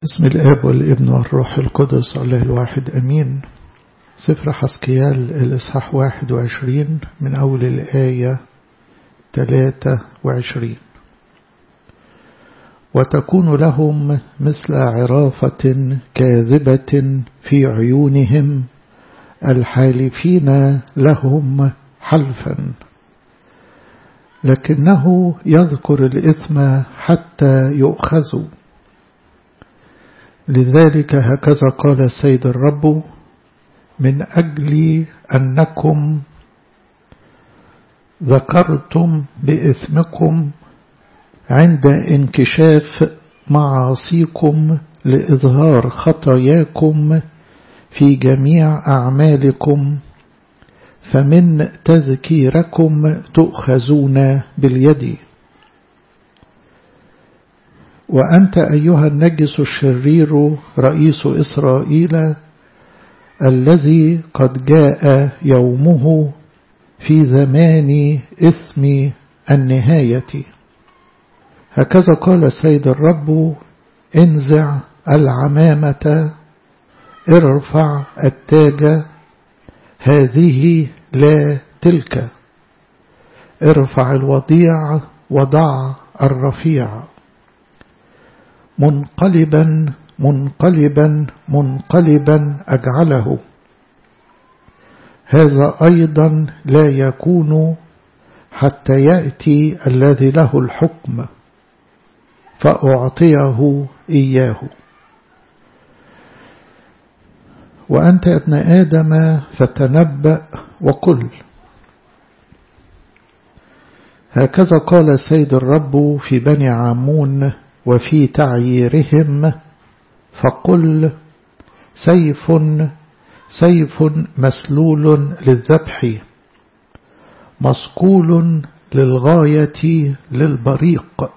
بسم الآب والابن والروح القدس الله الواحد أمين سفر حسكيال الإصحاح واحد وعشرين من أول الآية ثلاثة وعشرين وتكون لهم مثل عرافة كاذبة في عيونهم الحالفين لهم حلفا لكنه يذكر الإثم حتى يؤخذوا لذلك هكذا قال السيد الرب من أجل أنكم ذكرتم بإثمكم عند انكشاف معاصيكم لإظهار خطاياكم في جميع أعمالكم فمن تذكيركم تؤخذون باليد وأنت أيها النجس الشرير رئيس إسرائيل الذي قد جاء يومه في زمان إثم النهاية هكذا قال السيد الرب انزع العمامة ارفع التاج هذه لا تلك ارفع الوضيع وضع الرفيع منقلبا منقلبا منقلبا أجعله هذا أيضا لا يكون حتى يأتي الذي له الحكم فأعطيه إياه وأنت ابن آدم فتنبأ وقل هكذا قال السيد الرب في بني عامون وفي تعييرهم فقل سيف سيف مسلول للذبح مصقول للغاية للبريق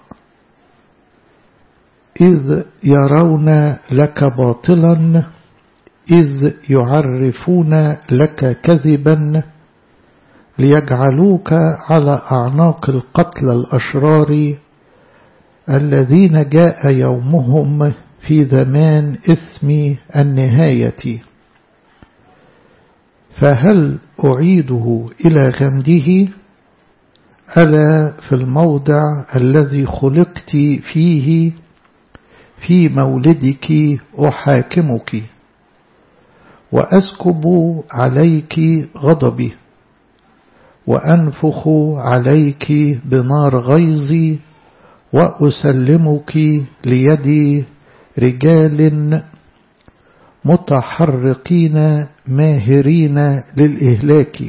إذ يرون لك باطلا إذ يعرفون لك كذبا ليجعلوك على أعناق القتل الأشرار الذين جاء يومهم في زمان إثم النهاية فهل أعيده إلى غمده ألا في الموضع الذي خلقت فيه في مولدك أحاكمك وأسكب عليك غضبي وأنفخ عليك بنار غيظي وأسلمك ليد رجال متحرقين ماهرين للإهلاك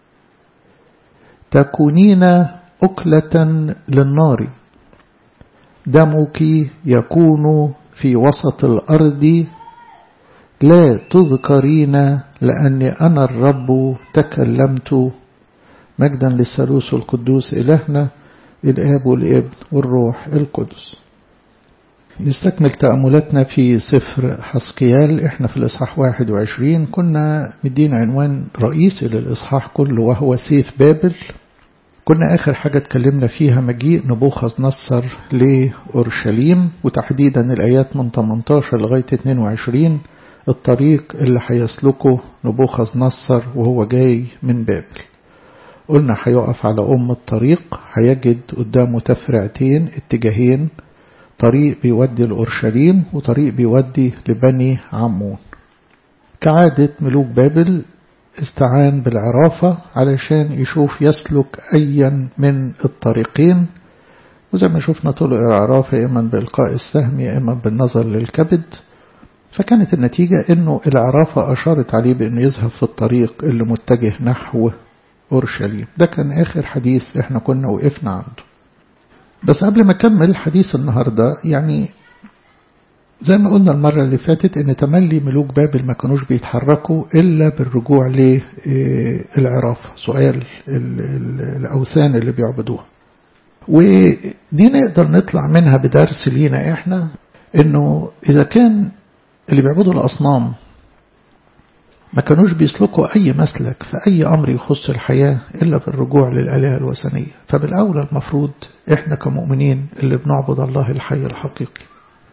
تكونين أكلة للنار دمك يكون في وسط الأرض لا تذكرين لأني أنا الرب تكلمت مجدا للثالوث القدوس إلهنا الآب والابن والروح القدس نستكمل تأملاتنا في سفر حسقيال احنا في الإصحاح 21 كنا مدين عنوان رئيسي للإصحاح كله وهو سيف بابل كنا آخر حاجة اتكلمنا فيها مجيء نبوخذ نصر لأورشليم وتحديدا الآيات من 18 لغاية 22 الطريق اللي هيسلكه نبوخذ نصر وهو جاي من بابل قلنا هيقف على أم الطريق هيجد قدامه تفرعتين اتجاهين طريق بيودي لأورشليم وطريق بيودي لبني عمون كعادة ملوك بابل استعان بالعرافة علشان يشوف يسلك أيا من الطريقين وزي ما شفنا طرق العرافة يا إما بإلقاء السهم يا إما بالنظر للكبد فكانت النتيجة أنه العرافة أشارت عليه بأنه يذهب في الطريق اللي متجه نحو أورشليم ده كان آخر حديث احنا كنا وقفنا عنده بس قبل ما أكمل حديث النهاردة يعني زي ما قلنا المرة اللي فاتت ان تملي ملوك بابل ما كانوش بيتحركوا إلا بالرجوع للعرافة سؤال الأوثان اللي بيعبدوها ودي نقدر نطلع منها بدرس لينا احنا انه إذا كان اللي بيعبدوا الأصنام ما كانوش بيسلكوا أي مسلك في أي أمر يخص الحياة إلا بالرجوع للآلهة الوثنية فبالأولى المفروض إحنا كمؤمنين اللي بنعبد الله الحي الحقيقي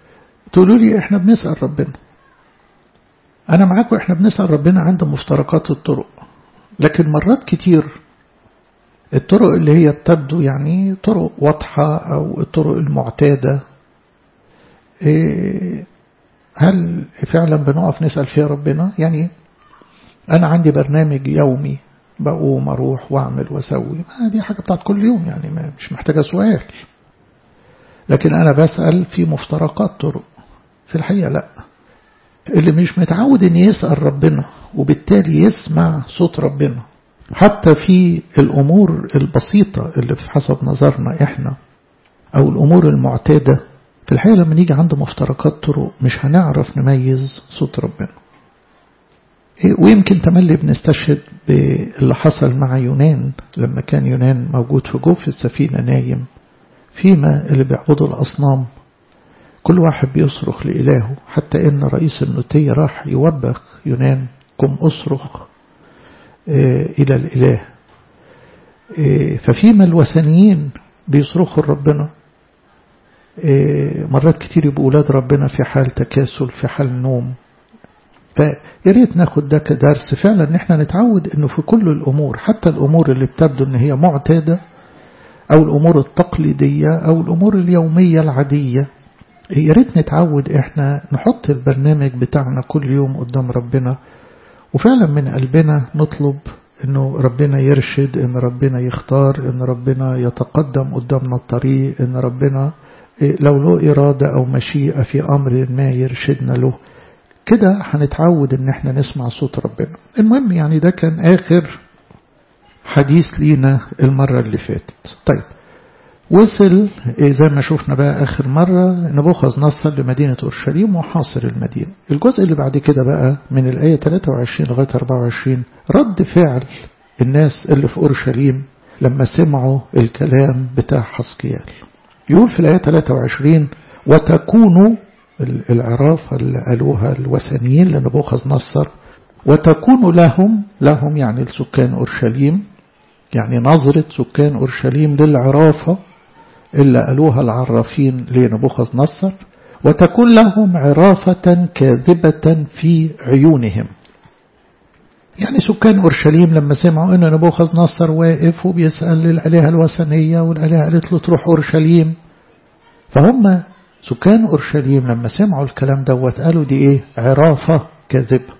تقولوا لي احنا بنسأل ربنا أنا معاكم احنا بنسأل ربنا عند مفترقات الطرق لكن مرات كتير الطرق اللي هي بتبدو يعني طرق واضحة أو الطرق المعتادة هل فعلا بنقف نسأل فيها ربنا يعني أنا عندي برنامج يومي بقوم أروح وأعمل وأسوي ما دي حاجة بتاعت كل يوم يعني ما مش محتاجة سؤال لكن أنا بسأل في مفترقات طرق في الحقيقة لا اللي مش متعود ان يسأل ربنا وبالتالي يسمع صوت ربنا حتى في الأمور البسيطة اللي في حسب نظرنا إحنا أو الأمور المعتادة في الحقيقة لما نيجي عند مفترقات طرق مش هنعرف نميز صوت ربنا ويمكن تملي بنستشهد باللي حصل مع يونان لما كان يونان موجود في جوف السفينة نايم فيما اللي بيعبدوا الأصنام كل واحد بيصرخ لإلهه حتى إن رئيس النوتية راح يوبخ يونان قم أصرخ إلى الإله ففيما الوثنيين بيصرخوا لربنا مرات كتير يبقوا أولاد ربنا في حال تكاسل في حال نوم فياريت ناخد ده كدرس فعلا ان احنا نتعود انه في كل الامور حتى الامور اللي بتبدو ان هي معتادة او الامور التقليدية او الامور اليومية العادية يا ريت نتعود احنا نحط البرنامج بتاعنا كل يوم قدام ربنا وفعلا من قلبنا نطلب انه ربنا يرشد ان ربنا يختار ان ربنا يتقدم قدامنا الطريق ان ربنا لو له إرادة أو مشيئة في أمر ما يرشدنا له كده هنتعود ان احنا نسمع صوت ربنا المهم يعني ده كان آخر حديث لينا المرة اللي فاتت طيب وصل زي ما شفنا بقى آخر مرة نبوخذ نصر لمدينة أورشليم وحاصر المدينة الجزء اللي بعد كده بقى من الآية 23 لغاية 24 رد فعل الناس اللي في أورشليم لما سمعوا الكلام بتاع حسقيال يقول في الآية 23 وتكون العراف اللي قالوها الوثنيين لنبوخذ نصر وتكون لهم لهم يعني السكان أورشليم يعني نظرة سكان أورشليم للعرافة اللي قالوها العرافين لنبوخذ نصر وتكون لهم عرافة كاذبة في عيونهم يعني سكان أورشليم لما سمعوا أن نبوخذ نصر واقف وبيسأل الآلهة الوثنية والآلهة قالت له تروح أورشليم فهم سكان أورشليم لما سمعوا الكلام دوت قالوا دي إيه عرافة كاذبة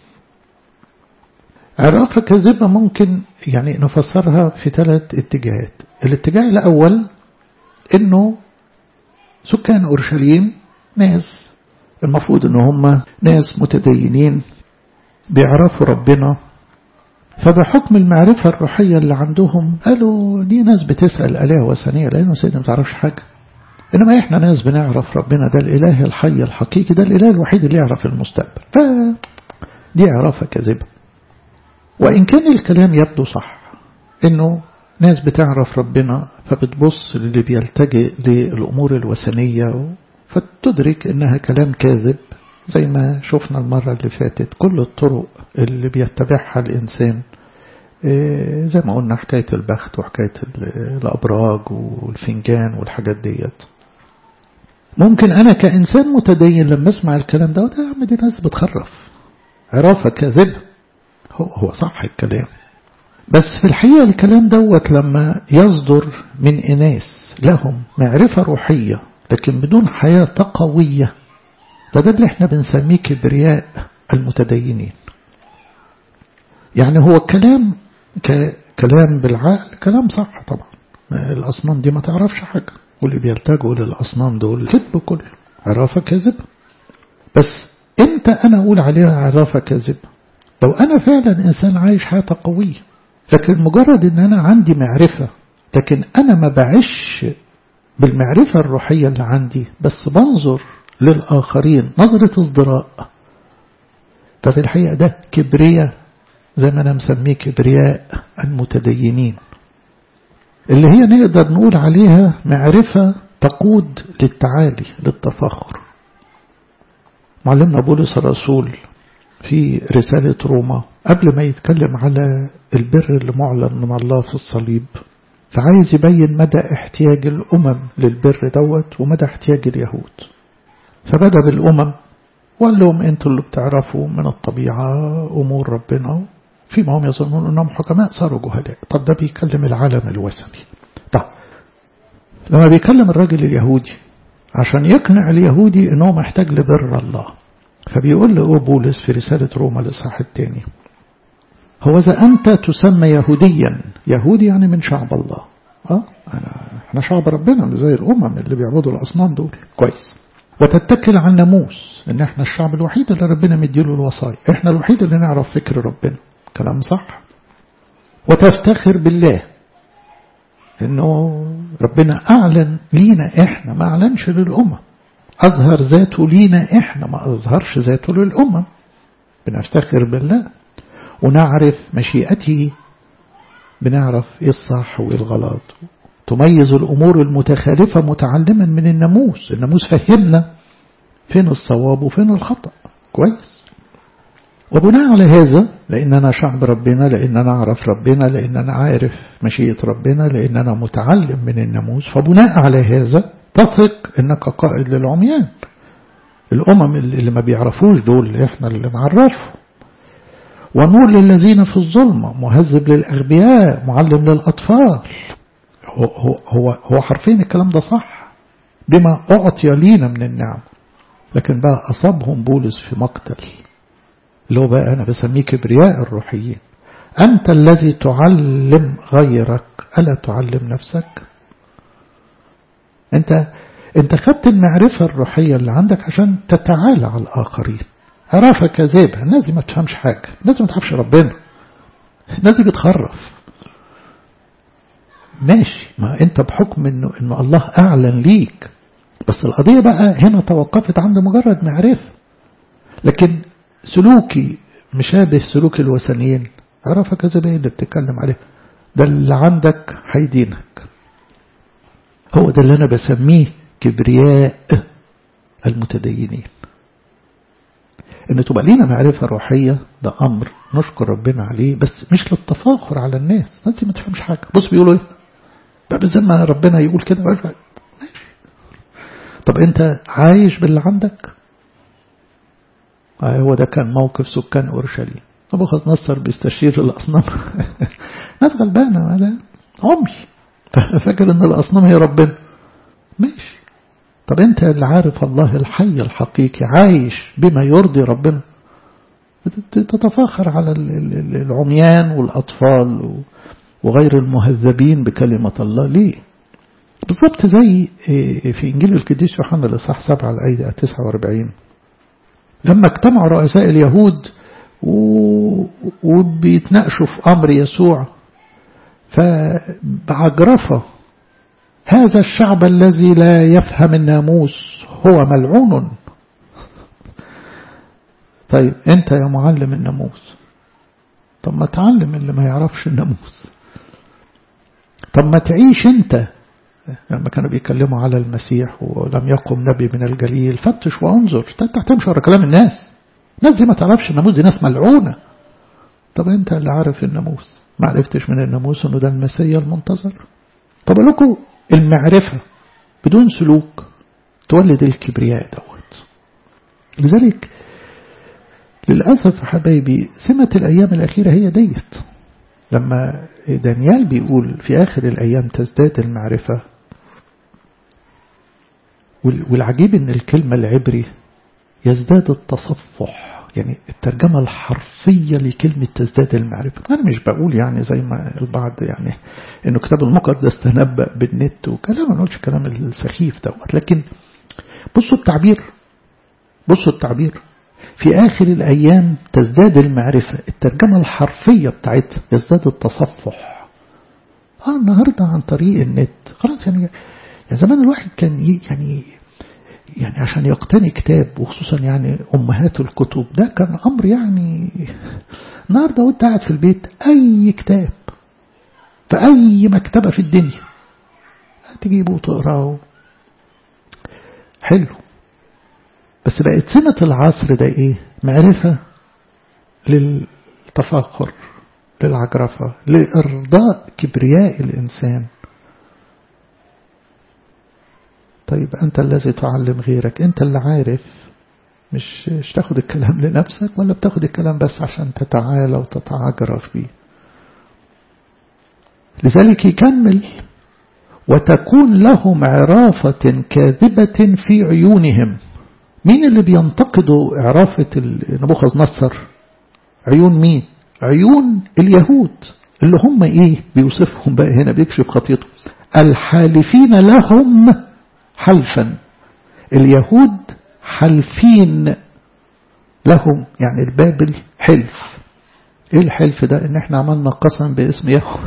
عرافة كاذبة ممكن يعني نفسرها في ثلاث اتجاهات الاتجاه الأول إنه سكان أورشليم ناس المفروض إن هم ناس متدينين بيعرفوا ربنا فبحكم المعرفة الروحية اللي عندهم قالوا دي ناس بتسأل آلهة وثنية لأنه سيدنا ما تعرفش حاجة إنما إحنا ناس بنعرف ربنا ده الإله الحي الحقيقي ده الإله الوحيد اللي يعرف المستقبل فدي عرافة كاذبة وإن كان الكلام يبدو صح إنه ناس بتعرف ربنا فبتبص للي بيلتجئ للأمور الوثنية فتدرك إنها كلام كاذب زي ما شفنا المرة اللي فاتت كل الطرق اللي بيتبعها الإنسان زي ما قلنا حكاية البخت وحكاية الأبراج والفنجان والحاجات ديت ممكن أنا كإنسان متدين لما أسمع الكلام ده ده عم دي ناس بتخرف عرافة كاذبة هو, هو صح الكلام بس في الحقيقة الكلام دوت لما يصدر من إناس لهم معرفة روحية لكن بدون حياة تقوية ده ده اللي احنا بنسميه كبرياء المتدينين يعني هو الكلام ككلام بالعقل كلام صح طبعا الأصنام دي ما تعرفش حاجة واللي بيلتجوا للأصنام دول كذب كله عرافة كذبة بس امتى أنا أقول عليها عرافة كذبة لو أنا فعلا إنسان عايش حياة قوية لكن مجرد أن أنا عندي معرفة لكن أنا ما بعيش بالمعرفة الروحية اللي عندي بس بنظر للآخرين نظرة ازدراء ففي الحقيقة ده كبرياء زي ما أنا مسميه كبرياء المتدينين اللي هي نقدر نقول عليها معرفة تقود للتعالي للتفاخر معلمنا بولس الرسول في رسالة روما قبل ما يتكلم على البر اللي معلن من الله في الصليب فعايز يبين مدى احتياج الأمم للبر دوت ومدى احتياج اليهود فبدأ بالأمم وقال لهم انتوا اللي بتعرفوا من الطبيعة أمور ربنا فيما هم يظنون أنهم حكماء صاروا جهلاء طب ده بيكلم العالم الوثني طب لما بيكلم الراجل اليهودي عشان يقنع اليهودي أنه محتاج لبر الله فبيقول له بولس في رسالة روما الإصحاح الثاني هو إذا أنت تسمى يهوديا يهودي يعني من شعب الله اه احنا شعب ربنا مش زي الامم اللي بيعبدوا الاصنام دول كويس وتتكل على الناموس ان احنا الشعب الوحيد اللي ربنا مديله الوصايا احنا الوحيد اللي نعرف فكر ربنا كلام صح وتفتخر بالله انه ربنا اعلن لينا احنا ما اعلنش للامم اظهر ذاته لينا احنا ما اظهرش ذاته للامم بنفتخر بالله ونعرف مشيئته بنعرف ايه الصح وايه الغلط تميز الامور المتخالفه متعلما من الناموس الناموس فهمنا فين الصواب وفين الخطا كويس وبناء على هذا لأننا شعب ربنا لأننا أعرف ربنا لأننا عارف مشيئة ربنا لأننا متعلم من الناموس فبناء على هذا تثق أنك قائد للعميان الأمم اللي ما بيعرفوش دول إحنا اللي معرفهم ونور للذين في الظلمة مهذب للأغبياء معلم للأطفال هو, هو, هو, هو حرفيا الكلام ده صح بما أعطي لينا من النعم لكن بقى أصابهم بولس في مقتل اللي هو بقى أنا بسميه كبرياء الروحيين أنت الذي تعلم غيرك ألا تعلم نفسك أنت أنت خدت المعرفة الروحية اللي عندك عشان تتعالى على الآخرين عرفة كذابة الناس دي ما تفهمش حاجة الناس دي ما تفهمش ربنا الناس دي بتخرف ماشي ما انت بحكم انه, إنه الله اعلن ليك بس القضية بقى هنا توقفت عند مجرد معرفة لكن سلوكي مشابه سلوك الوثنيين عرفة كذابة اللي بتتكلم عليه ده اللي عندك هيدينك هو ده اللي انا بسميه كبرياء المتدينين ان تبقى لينا معرفة روحية ده امر نشكر ربنا عليه بس مش للتفاخر على الناس الناس ما تفهمش حاجة بص بيقولوا ايه بقى بالذات ما ربنا يقول كده ماشي طب انت عايش باللي عندك آه هو ده كان موقف سكان اورشليم ابو خذ نصر بيستشير الاصنام ناس غلبانه ده عمي فاكر ان الاصنام هي ربنا ماشي طب انت اللي عارف الله الحي الحقيقي عايش بما يرضي ربنا تتفاخر على العميان والأطفال وغير المهذبين بكلمة الله ليه بالضبط زي في إنجيل القديس يوحنا الإصحاح 7 الآية 49 لما اجتمعوا رؤساء اليهود وبيتناقشوا في أمر يسوع فبعجرفة هذا الشعب الذي لا يفهم الناموس هو ملعون طيب انت يا معلم الناموس طب ما تعلم اللي ما يعرفش الناموس طب ما تعيش انت لما كانوا بيتكلموا على المسيح ولم يقم نبي من الجليل فتش وانظر انت تمشي ورا كلام الناس الناس دي ما تعرفش الناموس دي ناس ملعونة طب انت اللي عارف الناموس ما عرفتش من الناموس انه ده المسيا المنتظر طب لكم المعرفة بدون سلوك تولد الكبرياء دوت لذلك للأسف حبايبي سمة الأيام الأخيرة هي ديت لما دانيال بيقول في آخر الأيام تزداد المعرفة والعجيب ان الكلمة العبري يزداد التصفح يعني الترجمة الحرفية لكلمة تزداد المعرفة أنا مش بقول يعني زي ما البعض يعني إنه كتاب المقدس تنبأ بالنت وكلام ما نقولش كلام السخيف دوت لكن بصوا التعبير بصوا التعبير في آخر الأيام تزداد المعرفة الترجمة الحرفية بتاعتها يزداد التصفح آه النهاردة عن طريق النت خلاص يعني يعني زمان الواحد كان يعني يعني عشان يقتني كتاب وخصوصا يعني أمهات الكتب ده كان أمر يعني النهاردة وانت قاعد في البيت أي كتاب في أي مكتبة في الدنيا تجيبه وتقراه حلو بس بقت سمة العصر ده ايه معرفة للتفاخر للعجرفة لإرضاء كبرياء الإنسان طيب أنت الذي تعلم غيرك أنت اللي عارف مش, مش تاخد الكلام لنفسك ولا بتاخد الكلام بس عشان تتعالى وتتعجرف بيه لذلك يكمل وتكون لهم عرافة كاذبة في عيونهم مين اللي بينتقدوا عرافة نبوخذ نصر عيون مين عيون اليهود اللي هم ايه بيوصفهم بقى هنا بيكشف خطيته الحالفين لهم حلفا اليهود حلفين لهم يعني البابل حلف ايه الحلف ده ان احنا عملنا قسم باسم يهوه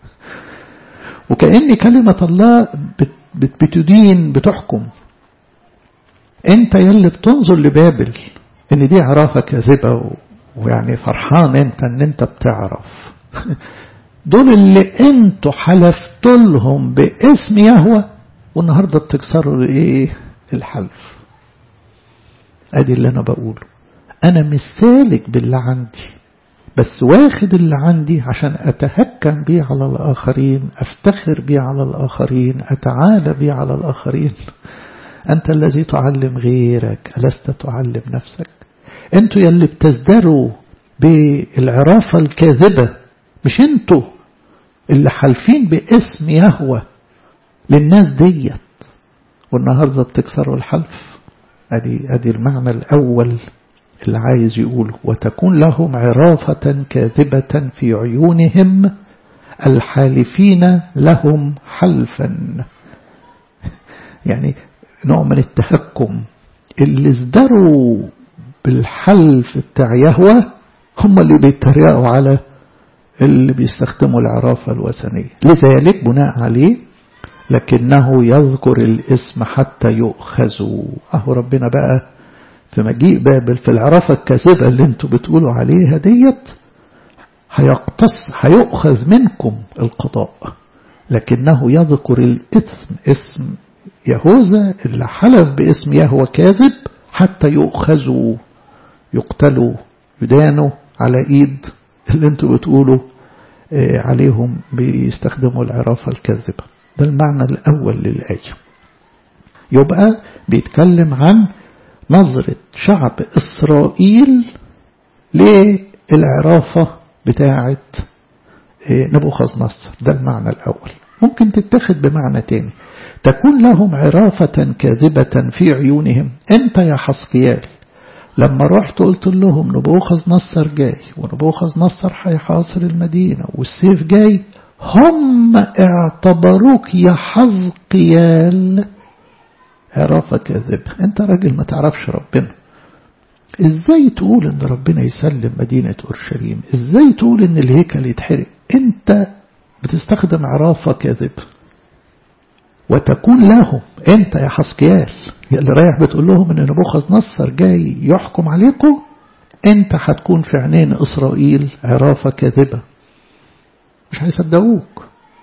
وكأن كلمة الله بتدين بتحكم انت يلي بتنظر لبابل ان دي عرافة كاذبة ويعني فرحان انت ان انت بتعرف دول اللي انتوا حلفت لهم باسم يهوه والنهاردة بتكسروا ايه الحلف ادي اللي انا بقوله انا مش سالك باللي عندي بس واخد اللي عندي عشان أتهكم بيه على الآخرين أفتخر بيه على الآخرين أتعالى بيه على الآخرين أنت الذي تعلم غيرك ألست تعلم نفسك أنتوا يلي بتزدروا بالعرافة الكاذبة مش أنتوا اللي حالفين باسم يهوى للناس ديت والنهاردة بتكسروا الحلف أدي, أدي المعنى الأول اللي عايز يقوله وتكون لهم عرافة كاذبة في عيونهم الحالفين لهم حلفا يعني نوع من التهكم اللي ازدروا بالحلف بتاع يهوى هم اللي بيتريقوا على اللي بيستخدموا العرافة الوثنية لذلك بناء عليه لكنه يذكر الاسم حتى يؤخذوا أهو ربنا بقى في مجيء بابل في العرافة الكاذبة اللي انتوا بتقولوا عليها ديت هيقتص هيؤخذ منكم القضاء لكنه يذكر الإثم اسم يهوذا اللي حلف باسم يهوى كاذب حتى يؤخذوا يقتلوا يدانوا على ايد اللي انتوا بتقولوا عليهم بيستخدموا العرافة الكاذبة ده المعنى الأول للآية يبقى بيتكلم عن نظرة شعب إسرائيل للعرافة بتاعة نبوخذ نصر ده المعنى الأول ممكن تتخذ بمعنى تاني تكون لهم عرافة كاذبة في عيونهم أنت يا حسقيال لما رحت قلت لهم نبوخذ نصر جاي ونبوخذ نصر هيحاصر المدينة والسيف جاي هم اعتبروك يا حزقيال عرافة كاذبة انت راجل ما تعرفش ربنا ازاي تقول ان ربنا يسلم مدينة اورشليم ازاي تقول ان الهيكل يتحرق انت بتستخدم عرافة كاذبة وتكون لهم انت يا حسكيال اللي رايح بتقول لهم ان نبوخذ نصر جاي يحكم عليكم انت هتكون في عينين اسرائيل عرافة كاذبة مش هيصدقوك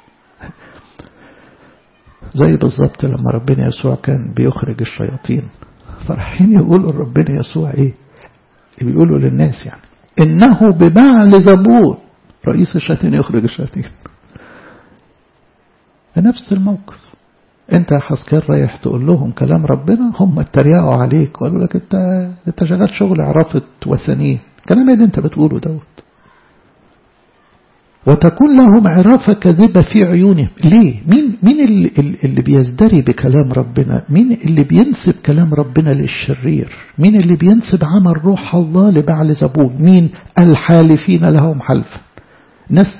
زي بالظبط لما ربنا يسوع كان بيخرج الشياطين فرحين يقولوا ربنا يسوع ايه بيقولوا للناس يعني انه ببعل زبون رئيس الشياطين يخرج الشياطين نفس الموقف انت يا حسكال رايح تقول لهم كلام ربنا هم اتريقوا عليك وقالوا لك انت انت شغال شغل عرافة وثنيه كلام اللي انت بتقوله دوت وتكون لهم عرافة كذبة في عيونهم ليه مين مين اللي, اللي بيزدري بكلام ربنا مين اللي بينسب كلام ربنا للشرير مين اللي بينسب عمل روح الله لبعل زبون مين الحالفين لهم حلفا ناس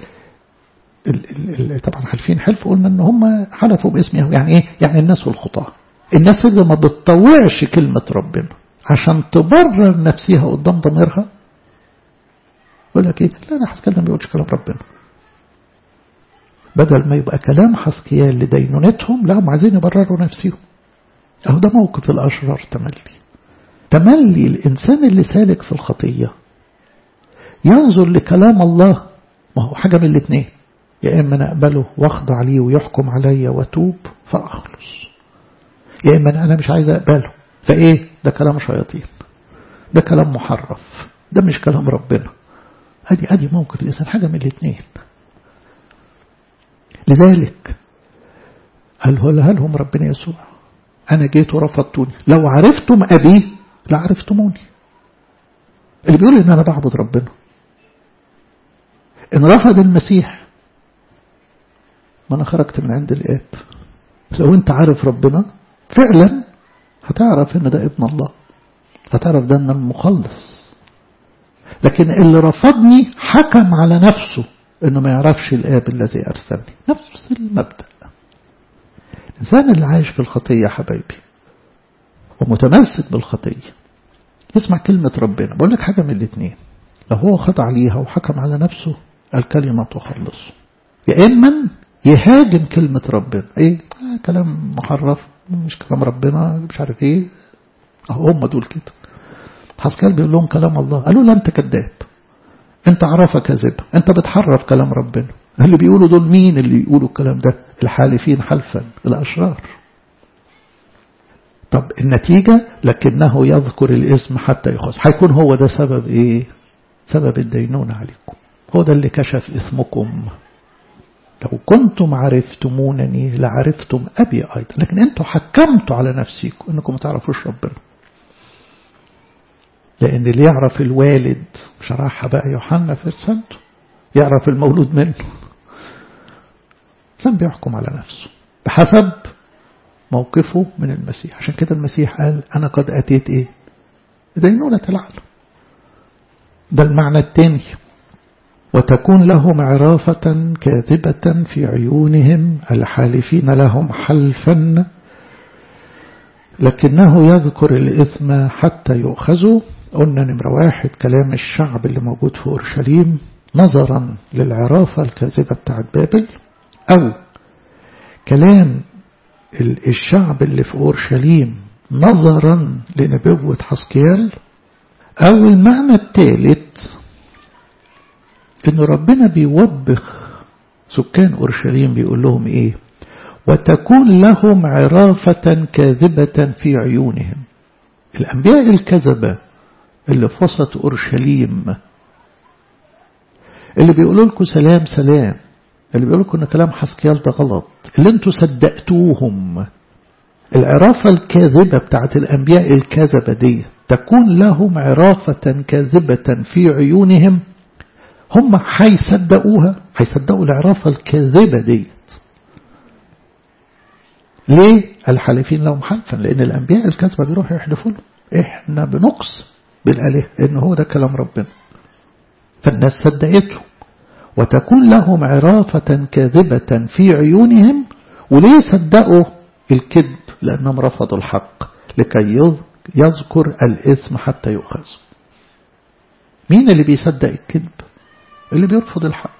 طبعا حالفين حلف قلنا ان هم حلفوا باسم يهوه يعني ايه يعني الناس والخطاه الناس اللي ما بتطوعش كلمة ربنا عشان تبرر نفسها قدام ضميرها يقول لك ايه لا انا حسكال ما بيقولش كلام ربنا بدل ما يبقى كلام حسكيال لدينونتهم لا هم عايزين يبرروا نفسهم اهو ده موقف الاشرار تملي تملي الانسان اللي سالك في الخطيه ينظر لكلام الله ما هو حاجه من الاثنين يا اما انا اقبله واخضع ليه ويحكم عليا واتوب فاخلص يا اما انا مش عايز اقبله فايه ده كلام شياطين ده كلام محرف ده مش كلام ربنا ادي ادي موقف الانسان حاجه من الاثنين لذلك قال لهم ربنا يسوع أنا جيت ورفضتوني لو عرفتم أبي لعرفتموني اللي بيقول إن أنا بعبد ربنا إن رفض المسيح ما أنا خرجت من عند الآب لو أنت عارف ربنا فعلا هتعرف إن ده ابن الله هتعرف ده إن المخلص لكن اللي رفضني حكم على نفسه إنه ما يعرفش الآب الذي أرسلني نفس المبدأ الإنسان اللي عايش في الخطية حبايبي ومتمسك بالخطية يسمع كلمة ربنا بقول لك حاجة من الاثنين لو هو خضع ليها وحكم على نفسه الكلمة تخلصه يا إما يهاجم كلمة ربنا إيه آه كلام محرف مش كلام ربنا مش عارف إيه أهو هم دول كده حسكال بيقول لهم كلام الله قالوا لا أنت كذاب أنت عرفة كذب أنت بتحرف كلام ربنا اللي بيقولوا دول مين اللي يقولوا الكلام ده الحالفين حلفا الأشرار طب النتيجة لكنه يذكر الاسم حتى يخص هيكون هو ده سبب ايه سبب الدينون عليكم هو ده اللي كشف اسمكم لو كنتم عرفتمونني لعرفتم أبي أيضا لكن أنتم حكمتوا على نفسكم أنكم ما تعرفوش ربنا لأن اللي يعرف الوالد شرحها بقى يوحنا في رسالته يعرف المولود منه إنسان بيحكم على نفسه بحسب موقفه من المسيح عشان كده المسيح قال أنا قد أتيت إيه دينونة العالم ده المعنى الثاني وتكون لهم عرافة كاذبة في عيونهم الحالفين لهم حلفا لكنه يذكر الإثم حتى يؤخذوا قلنا نمرة واحد كلام الشعب اللي موجود في أورشليم نظرا للعرافة الكاذبة بتاعت بابل أو كلام الشعب اللي في أورشليم نظرا لنبوة حسكيال أو المعنى الثالث إن ربنا بيوبخ سكان أورشليم بيقول لهم إيه وتكون لهم عرافة كاذبة في عيونهم الأنبياء الكذبة اللي في وسط أورشليم اللي بيقولوا لكم سلام سلام اللي بيقولوا لكم ان كلام حسكيال ده غلط اللي انتوا صدقتوهم العرافة الكاذبة بتاعت الأنبياء الكذبة دي تكون لهم عرافة كاذبة في عيونهم هم هيصدقوها هيصدقوا العرافة الكاذبة دي ليه الحالفين لهم حلفا لأن الأنبياء الكذبة بيروحوا يحلفوا لهم إحنا بنقص بالآله إن هو ده كلام ربنا فالناس صدقته وتكون لهم عرافة كاذبة في عيونهم وليه صدقوا الكذب لأنهم رفضوا الحق لكي يذكر الإثم حتى يؤخذ مين اللي بيصدق الكذب اللي بيرفض الحق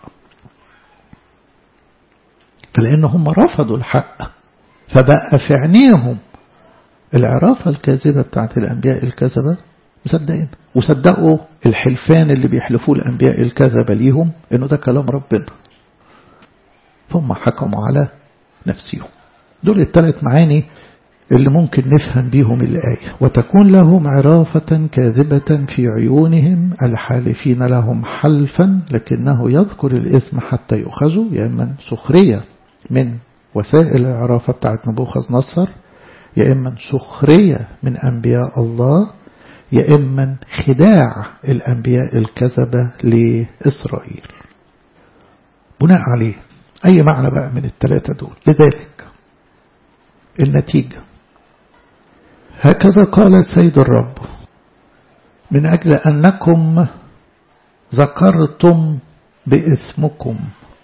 فلأن هم رفضوا الحق فبقى في عينيهم العرافة الكاذبة بتاعت الأنبياء الكذبة مصدقين وصدقوا الحلفان اللي بيحلفوه الأنبياء الكذبة ليهم إنه ده كلام ربنا ثم حكموا على نفسهم دول الثلاث معاني اللي ممكن نفهم بيهم الآية وتكون لهم عرافة كاذبة في عيونهم الحالفين لهم حلفا لكنه يذكر الإثم حتى يؤخذوا يا إما سخرية من وسائل العرافة بتاعت نبوخذ نصر يا إما سخرية من أنبياء الله يا إما خداع الأنبياء الكذبة لإسرائيل بناء عليه أي معنى بقى من الثلاثة دول لذلك النتيجة هكذا قال السيد الرب من أجل أنكم ذكرتم بإثمكم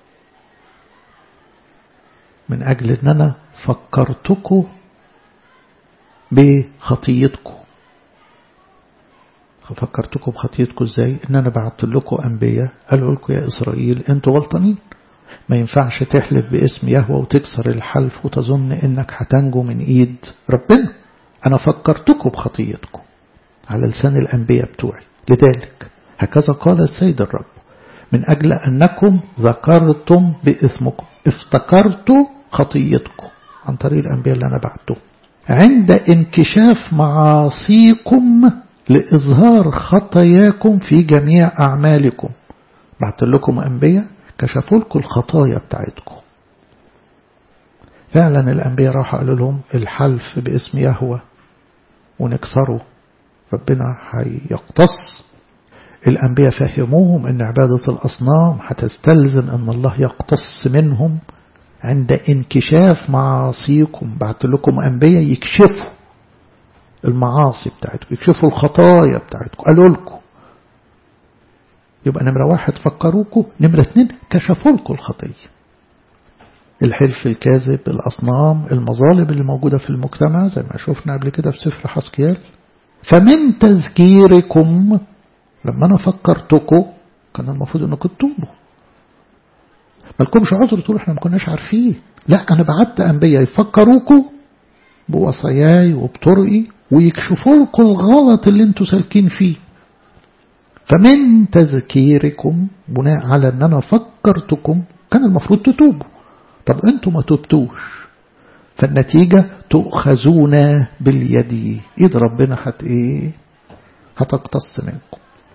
من أجل أن أنا فكرتكم بخطيتكم فكرتكم بخطيتكم ازاي ان انا بعت لكم انبياء قالوا لكم يا اسرائيل انتوا غلطانين ما ينفعش تحلف باسم يهوى وتكسر الحلف وتظن انك هتنجو من ايد ربنا انا فكرتكم بخطيتكم على لسان الانبياء بتوعي لذلك هكذا قال السيد الرب من اجل انكم ذكرتم باثمكم افتكرتوا خطيتكم عن طريق الانبياء اللي انا بعتهم عند انكشاف معاصيكم لإظهار خطاياكم في جميع أعمالكم بعت لكم أنبياء كشفوا لكم الخطايا بتاعتكم فعلا الأنبياء راحوا قالوا لهم الحلف باسم يهوى ونكسره ربنا هيقتص الأنبياء فهموهم أن عبادة الأصنام هتستلزم أن الله يقتص منهم عند انكشاف معاصيكم بعت لكم أنبياء يكشفوا المعاصي بتاعتكم يكشفوا الخطايا بتاعتكم قالوا لكم يبقى نمرة واحد فكروكم نمرة اتنين كشفوا لكم الخطية الحلف الكاذب الأصنام المظالم اللي موجودة في المجتمع زي ما شفنا قبل كده في سفر حسكيال فمن تذكيركم لما أنا فكرتكم كان المفروض أنكم تتوبوا مالكمش عذر تقولوا احنا ما كناش عارفين لا أنا بعت أنبياء يفكروكم بوصاياي وبطرقي ويكشفوا لكم الغلط اللي انتوا سالكين فيه فمن تذكيركم بناء على ان انا فكرتكم كان المفروض تتوبوا طب انتوا ما تبتوش فالنتيجة تؤخذون باليد ايد ربنا هت ايه هتقتص منكم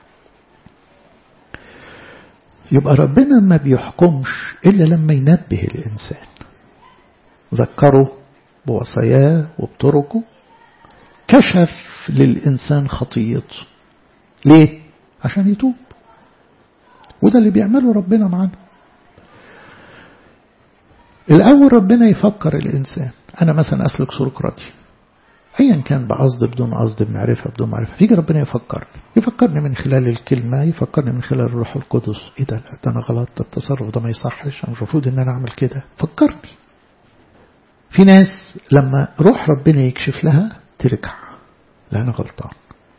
يبقى ربنا ما بيحكمش إلا لما ينبه الإنسان ذكره بوصاياه وبطرقه كشف للإنسان خطيته ليه؟ عشان يتوب وده اللي بيعمله ربنا معانا الأول ربنا يفكر الإنسان أنا مثلا أسلك سلوك راضي أيا كان بقصد بدون قصد بمعرفة بدون معرفة فيجي ربنا يفكرني يفكرني من خلال الكلمة يفكرني من خلال الروح القدس إيه ده لا ده أنا غلط ده التصرف ده ما يصحش أنا مش المفروض إن أنا أعمل كده فكرني في ناس لما روح ربنا يكشف لها ترجع لا أنا غلطان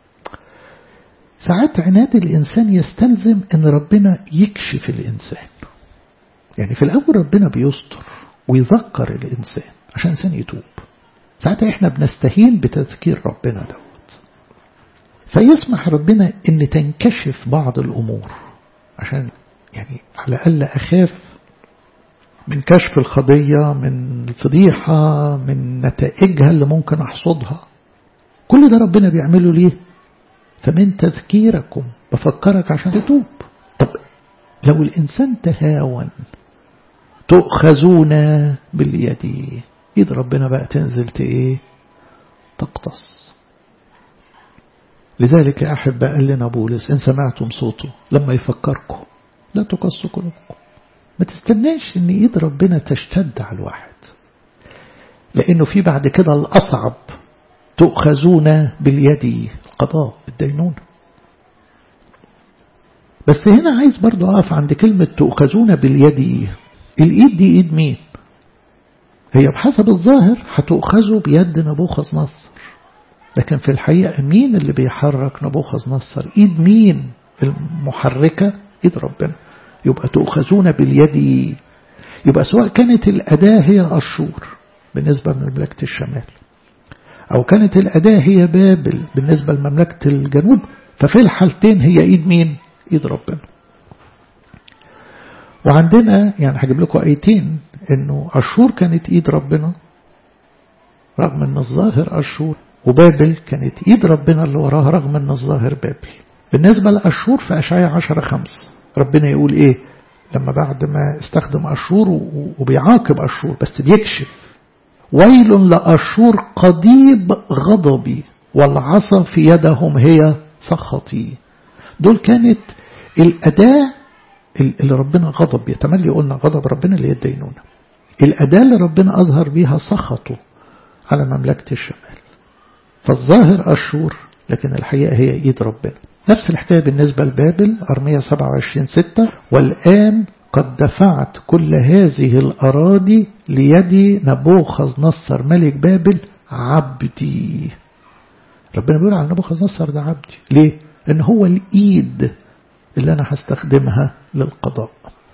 ساعات عناد الإنسان يستلزم أن ربنا يكشف الإنسان يعني في الأول ربنا بيستر ويذكر الإنسان عشان الإنسان يتوب ساعتها إحنا بنستهين بتذكير ربنا دوت فيسمح ربنا أن تنكشف بعض الأمور عشان يعني على الأقل أخاف من كشف الخضية من الفضيحة من نتائجها اللي ممكن أحصدها كل ده ربنا بيعمله ليه فمن تذكيركم بفكرك عشان تتوب طب لو الإنسان تهاون تؤخذون باليد إيد ربنا بقى تنزل ايه تقتص لذلك يا أحب قال لنا بولس إن سمعتم صوته لما يفكركم لا تقصوا قلوبكم ما تستناش ان ايد ربنا تشتد على الواحد لانه في بعد كده الاصعب تؤخذون باليد القضاء الدينونة بس هنا عايز برضو اقف عند كلمة تؤخذون باليد الايد دي ايد مين هي بحسب الظاهر هتؤخذوا بيد نبوخذ نصر لكن في الحقيقة مين اللي بيحرك نبوخذ نصر ايد مين المحركة ايد ربنا يبقى تؤخذون باليد يبقى سواء كانت الأداة هي أشور بالنسبة لمملكة الشمال أو كانت الأداة هي بابل بالنسبة لمملكة الجنوب ففي الحالتين هي إيد مين؟ إيد ربنا وعندنا يعني هجيب لكم آيتين إنه أشور كانت إيد ربنا رغم إن الظاهر أشور وبابل كانت إيد ربنا اللي وراها رغم إن الظاهر بابل بالنسبة لأشور في أشعياء عشرة خمس ربنا يقول إيه لما بعد ما استخدم أشور وبيعاقب أشور بس بيكشف ويل لأشور قضيب غضبي والعصا في يدهم هي سخطي دول كانت الأداة اللي ربنا غضب بيتملي قلنا غضب ربنا اللي يدينونا الأداة اللي ربنا أظهر بيها سخطه على مملكة الشمال فالظاهر أشور لكن الحقيقة هي إيد ربنا نفس الحكاية بالنسبة لبابل أرمية 27 6 والآن قد دفعت كل هذه الأراضي ليدي نبوخذ نصر ملك بابل عبدي ربنا بيقول على نبوخذ نصر ده عبدي ليه؟ إن هو الإيد اللي أنا هستخدمها للقضاء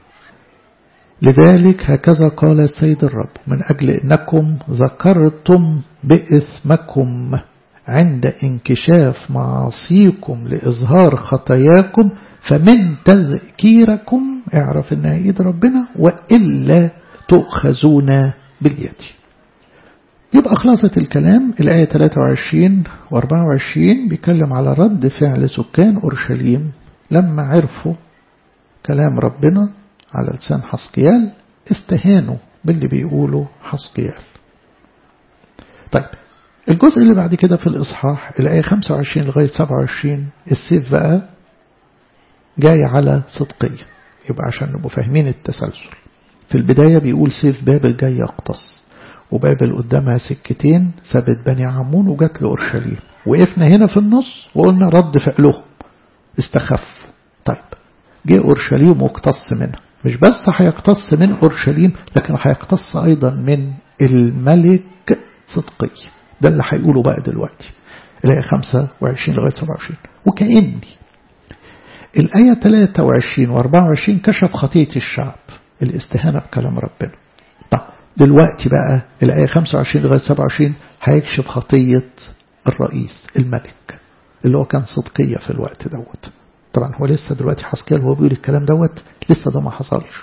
لذلك هكذا قال السيد الرب من أجل أنكم ذكرتم بإثمكم عند انكشاف معاصيكم لإظهار خطاياكم فمن تذكيركم اعرف انها ايد ربنا وإلا تؤخذون باليد يبقى خلاصة الكلام الآية 23 و 24 بيتكلم على رد فعل سكان أورشليم لما عرفوا كلام ربنا على لسان حسقيال استهانوا باللي بيقوله حسقيال طيب الجزء اللي بعد كده في الإصحاح الآية 25 لغاية 27 السيف بقى جاي على صدقية يبقى عشان نبقى فاهمين التسلسل في البداية بيقول سيف بابل جاي يقتص وبابل قدامها سكتين سابت بني عمون وجات لأورشليم وقفنا هنا في النص وقلنا رد فعلهم استخف طيب جه أورشليم واقتص منها مش بس هيقتص من أورشليم لكن هيقتص أيضا من الملك صدقي ده اللي هيقوله بقى دلوقتي الآية 25 لغاية 27 وكأني الآية 23 و 24 كشف خطية الشعب الاستهانة بكلام ربنا طب دلوقتي بقى الآية 25 لغاية 27 هيكشف خطية الرئيس الملك اللي هو كان صدقية في الوقت دوت طبعا هو لسه دلوقتي حسكيل هو بيقول الكلام دوت لسه ده ما حصلش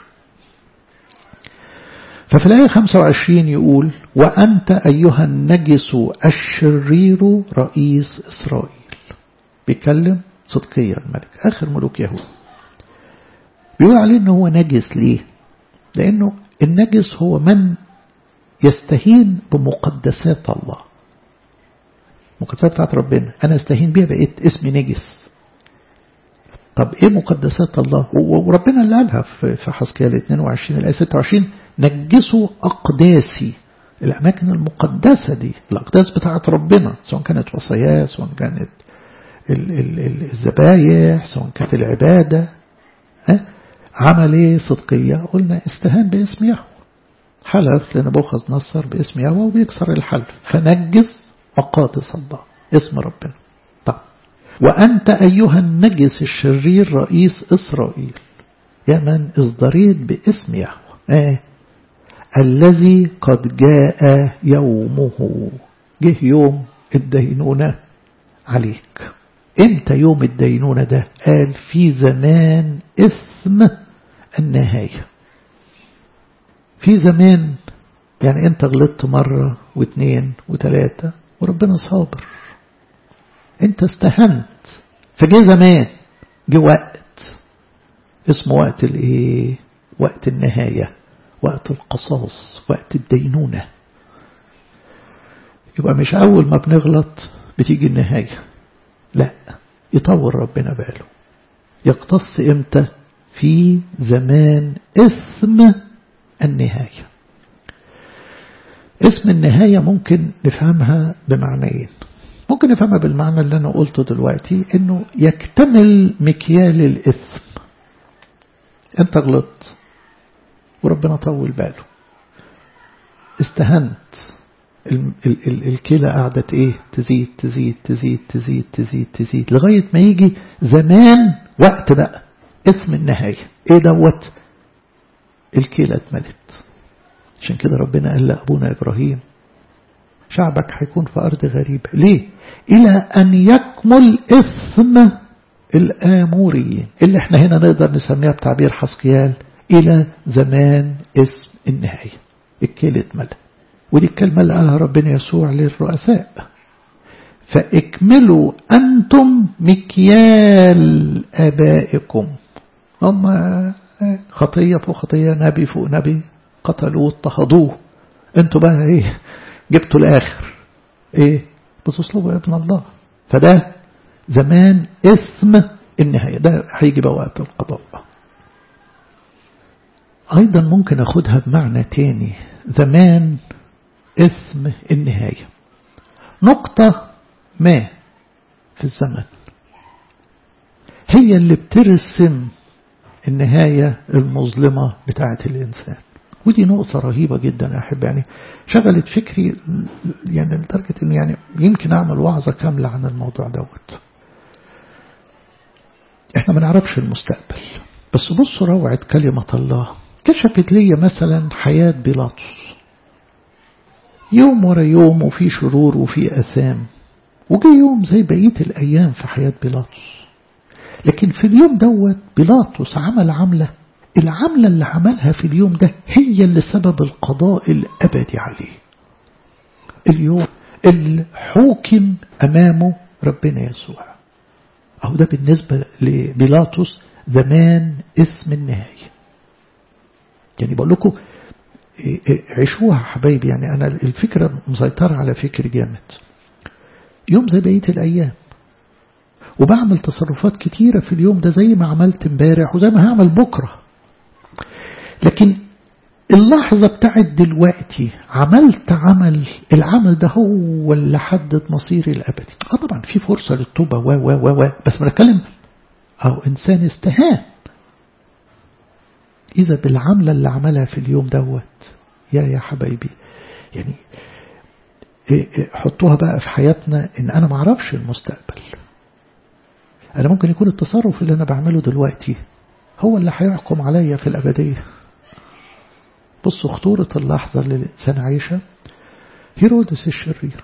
ففي الآية 25 يقول وأنت أيها النجس الشرير رئيس إسرائيل بيكلم صدقية الملك آخر ملوك يهود بيقول عليه أنه هو نجس ليه لأنه النجس هو من يستهين بمقدسات الله المقدسات بتاعت ربنا أنا استهين بيها بقيت اسمي نجس طب إيه مقدسات الله وربنا اللي قالها في حسكيال 22 الآية 26 نجسوا أقداسي الأماكن المقدسة دي الأقداس بتاعت ربنا سواء كانت وصاياه سواء كانت الذبايح سواء كانت العبادة ها عمل ايه صدقية قلنا استهان باسم يهوه حلف لنبوخذ نصر باسم يهوه وبيكسر الحلف فنجس مقادس الله اسم ربنا طب وأنت أيها النجس الشرير رئيس إسرائيل يا من ازدريت باسم يهوه آه الذي قد جاء يومه جه يوم الدينونة عليك امتى يوم الدينونة ده قال في زمان إثم النهاية في زمان يعني انت غلطت مرة واثنين وثلاثة وربنا صابر انت استهنت فجه زمان جه وقت اسمه وقت الايه وقت النهاية وقت القصاص وقت الدينونة يبقى مش أول ما بنغلط بتيجي النهاية لا يطور ربنا باله يقتص امتى في زمان اسم النهاية اسم النهاية ممكن نفهمها بمعنيين ممكن نفهمها بالمعنى اللي أنا قلته دلوقتي إنه يكتمل مكيال الإثم أنت غلطت وربنا طول باله استهنت الكلى قعدت ايه تزيد تزيد تزيد تزيد تزيد تزيد لغاية ما يجي زمان وقت بقى اسم النهاية ايه دوت الكلى اتملت عشان كده ربنا قال لأبونا إبراهيم شعبك هيكون في أرض غريبة ليه إلى أن يكمل إثم الآموريين اللي احنا هنا نقدر نسميها بتعبير حسقيال إلى زمان اسم النهاية الكلى اتملت ودي الكلمة اللي قالها ربنا يسوع للرؤساء فاكملوا أنتم مكيال آبائكم هم خطية فوق خطية نبي فوق نبي قتلوه اضطهدوه انتوا بقى ايه جبتوا الآخر ايه بتصلبوا ابن الله فده زمان اسم النهاية ده هيجي بقى وقت القضاء أيضا ممكن أخدها بمعنى تاني زمان اسم النهاية نقطة ما في الزمن هي اللي بترسم النهاية المظلمة بتاعة الإنسان ودي نقطة رهيبة جدا يا أحب يعني شغلت فكري يعني لدرجة إنه يعني يمكن أعمل وعظة كاملة عن الموضوع دوت إحنا ما نعرفش المستقبل بس بصوا روعة كلمة الله كشفت لي مثلا حياة بيلاطس يوم ورا يوم وفي شرور وفي أثام وجي يوم زي بقية الأيام في حياة بيلاطس لكن في اليوم دوت بيلاطس عمل عملة العملة اللي عملها في اليوم ده هي اللي سبب القضاء الأبدي عليه اليوم اللي حوكم أمامه ربنا يسوع أهو ده بالنسبة لبيلاطس زمان اسم النهاية يعني بقول لكم عيشوها حبايبي يعني أنا الفكرة مسيطرة على فكري جامد يوم زي بقية الأيام وبعمل تصرفات كتيرة في اليوم ده زي ما عملت امبارح وزي ما هعمل بكرة لكن اللحظة بتاعت دلوقتي عملت عمل العمل ده هو اللي حدد مصيري الأبدي اه طبعا في فرصة للتوبة و و و و بس بنتكلم أو إنسان استهان إذا بالعملة اللي عملها في اليوم دوت يا يا حبايبي يعني حطوها بقى في حياتنا إن أنا معرفش المستقبل أنا ممكن يكون التصرف اللي أنا بعمله دلوقتي هو اللي هيحكم عليا في الأبدية بصوا خطورة اللحظة اللي الإنسان عايشها هيرودس الشرير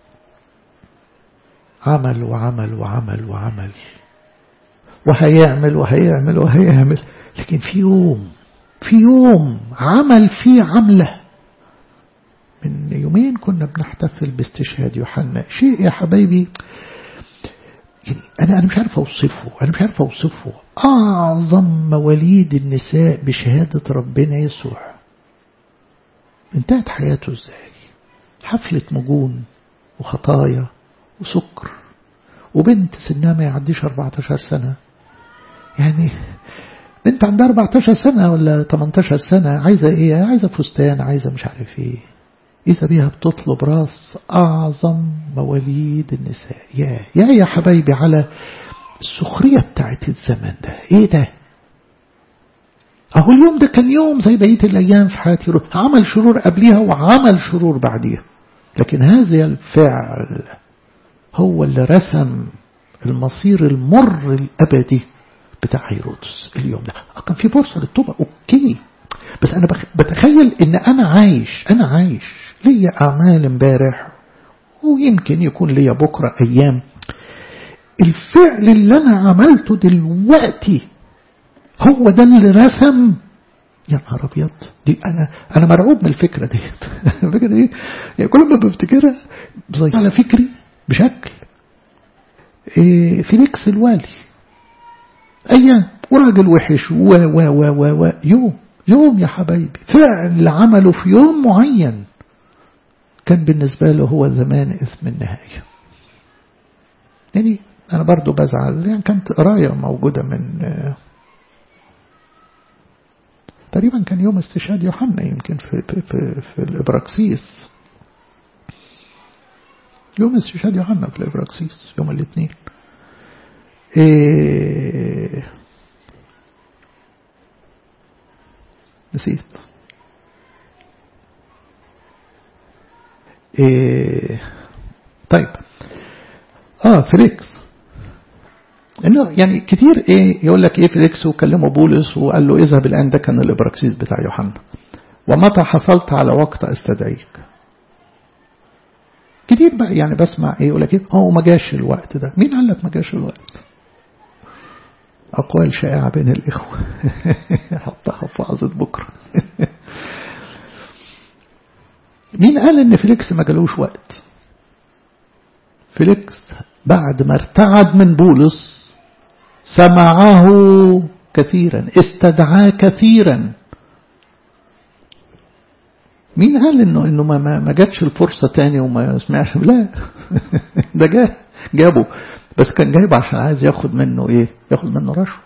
عمل وعمل وعمل وعمل وهيعمل وهيعمل وهيعمل لكن في يوم في يوم عمل فيه عملة من يومين كنا بنحتفل باستشهاد يوحنا شيء يا حبايبي يعني أنا أنا مش عارف أوصفه أنا مش عارف أوصفه أعظم مواليد النساء بشهادة ربنا يسوع انتهت حياته ازاي حفلة مجون وخطايا وسكر وبنت سنها ما يعديش 14 سنة يعني بنت عندها 14 سنة ولا 18 سنة عايزة ايه عايزة فستان عايزة مش عارف ايه إذا بيها بتطلب راس أعظم مواليد النساء يا يا يا حبايبي على السخرية بتاعت الزمن ده ايه ده أهو اليوم ده كان يوم زي بقية الأيام في حياتي عمل شرور قبليها وعمل شرور بعديها لكن هذا الفعل هو اللي رسم المصير المر الأبدي بتاع هيرودس اليوم ده كان في فرصة للتوبة أوكي بس أنا بتخيل إن أنا عايش أنا عايش ليا أعمال امبارح ويمكن يكون ليا بكرة أيام الفعل اللي أنا عملته دلوقتي هو ده اللي رسم يا نهار ابيض دي انا انا مرعوب من الفكره دي الفكره دي يعني كل ما بفتكرها بسيطر على فكري بشكل إيه فيليكس الوالي ايام وراجل وحش و و و و و يوم يوم يا حبايبي فعل عمله في يوم معين كان بالنسبه له هو زمان اثم النهايه يعني انا برضو بزعل يعني كانت قرايه موجوده من تقريبا كان يوم استشهاد يوحنا يمكن في, في, في, في الإبراكسيس يوم استشهاد يوحنا في الإبراكسيس يوم الاثنين إيه نسيت إيه طيب اه فليكس انه يعني كتير ايه يقول لك ايه فيليكس وكلمه بولس وقال له اذهب الان ده كان الابراكسيس بتاع يوحنا ومتى حصلت على وقت استدعيك كتير بقى يعني بسمع ايه يقول لك ايه هو ما جاش الوقت ده مين قال لك ما جاش الوقت اقوال شائعه بين الاخوه حطها في وعظه بكره مين قال ان فيليكس ما جالوش وقت فيليكس بعد ما ارتعد من بولس سمعه كثيرا استدعاه كثيرا مين قال انه انه ما ما جاتش الفرصه تاني وما سمعش لا ده جاه جابه بس كان جايبه عشان عايز ياخد منه ايه ياخد منه رشوه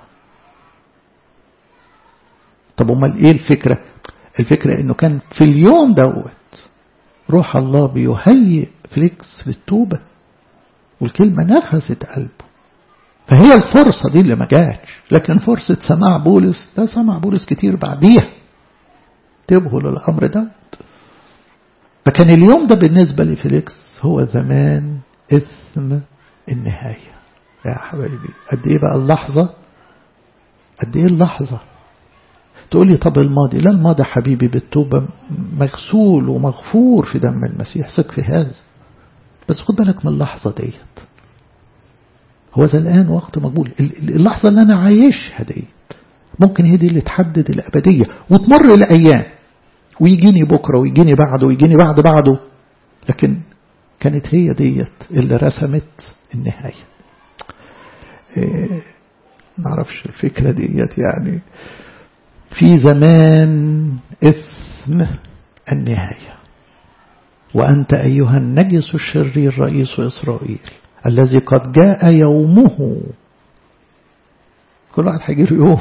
طب امال ايه الفكره الفكره انه كان في اليوم دوت روح الله بيهيئ فليكس للتوبه والكلمه نفست قلبه فهي الفرصة دي اللي ما جاتش لكن فرصة سماع بولس ده سمع بولس كتير بعديها انتبهوا للأمر ده فكان اليوم ده بالنسبة لفيليكس هو زمان إثم النهاية يا حبايبي قد إيه بقى اللحظة قد إيه اللحظة تقول لي طب الماضي لا الماضي حبيبي بالتوبة مغسول ومغفور في دم المسيح ثق في هذا بس خد بالك من اللحظة ديت هو ذا الآن وقت مقبول اللحظة اللي أنا عايشها ديت ممكن هي دي اللي تحدد الأبدية وتمر الأيام ويجيني بكرة ويجيني بعده ويجيني بعد بعده لكن كانت هي ديت اللي رسمت النهاية إيه معرفش الفكرة ديت يعني في زمان إثم النهاية وأنت أيها النجس الشرير رئيس إسرائيل الذي قد جاء يومه كل واحد هيجي له يوم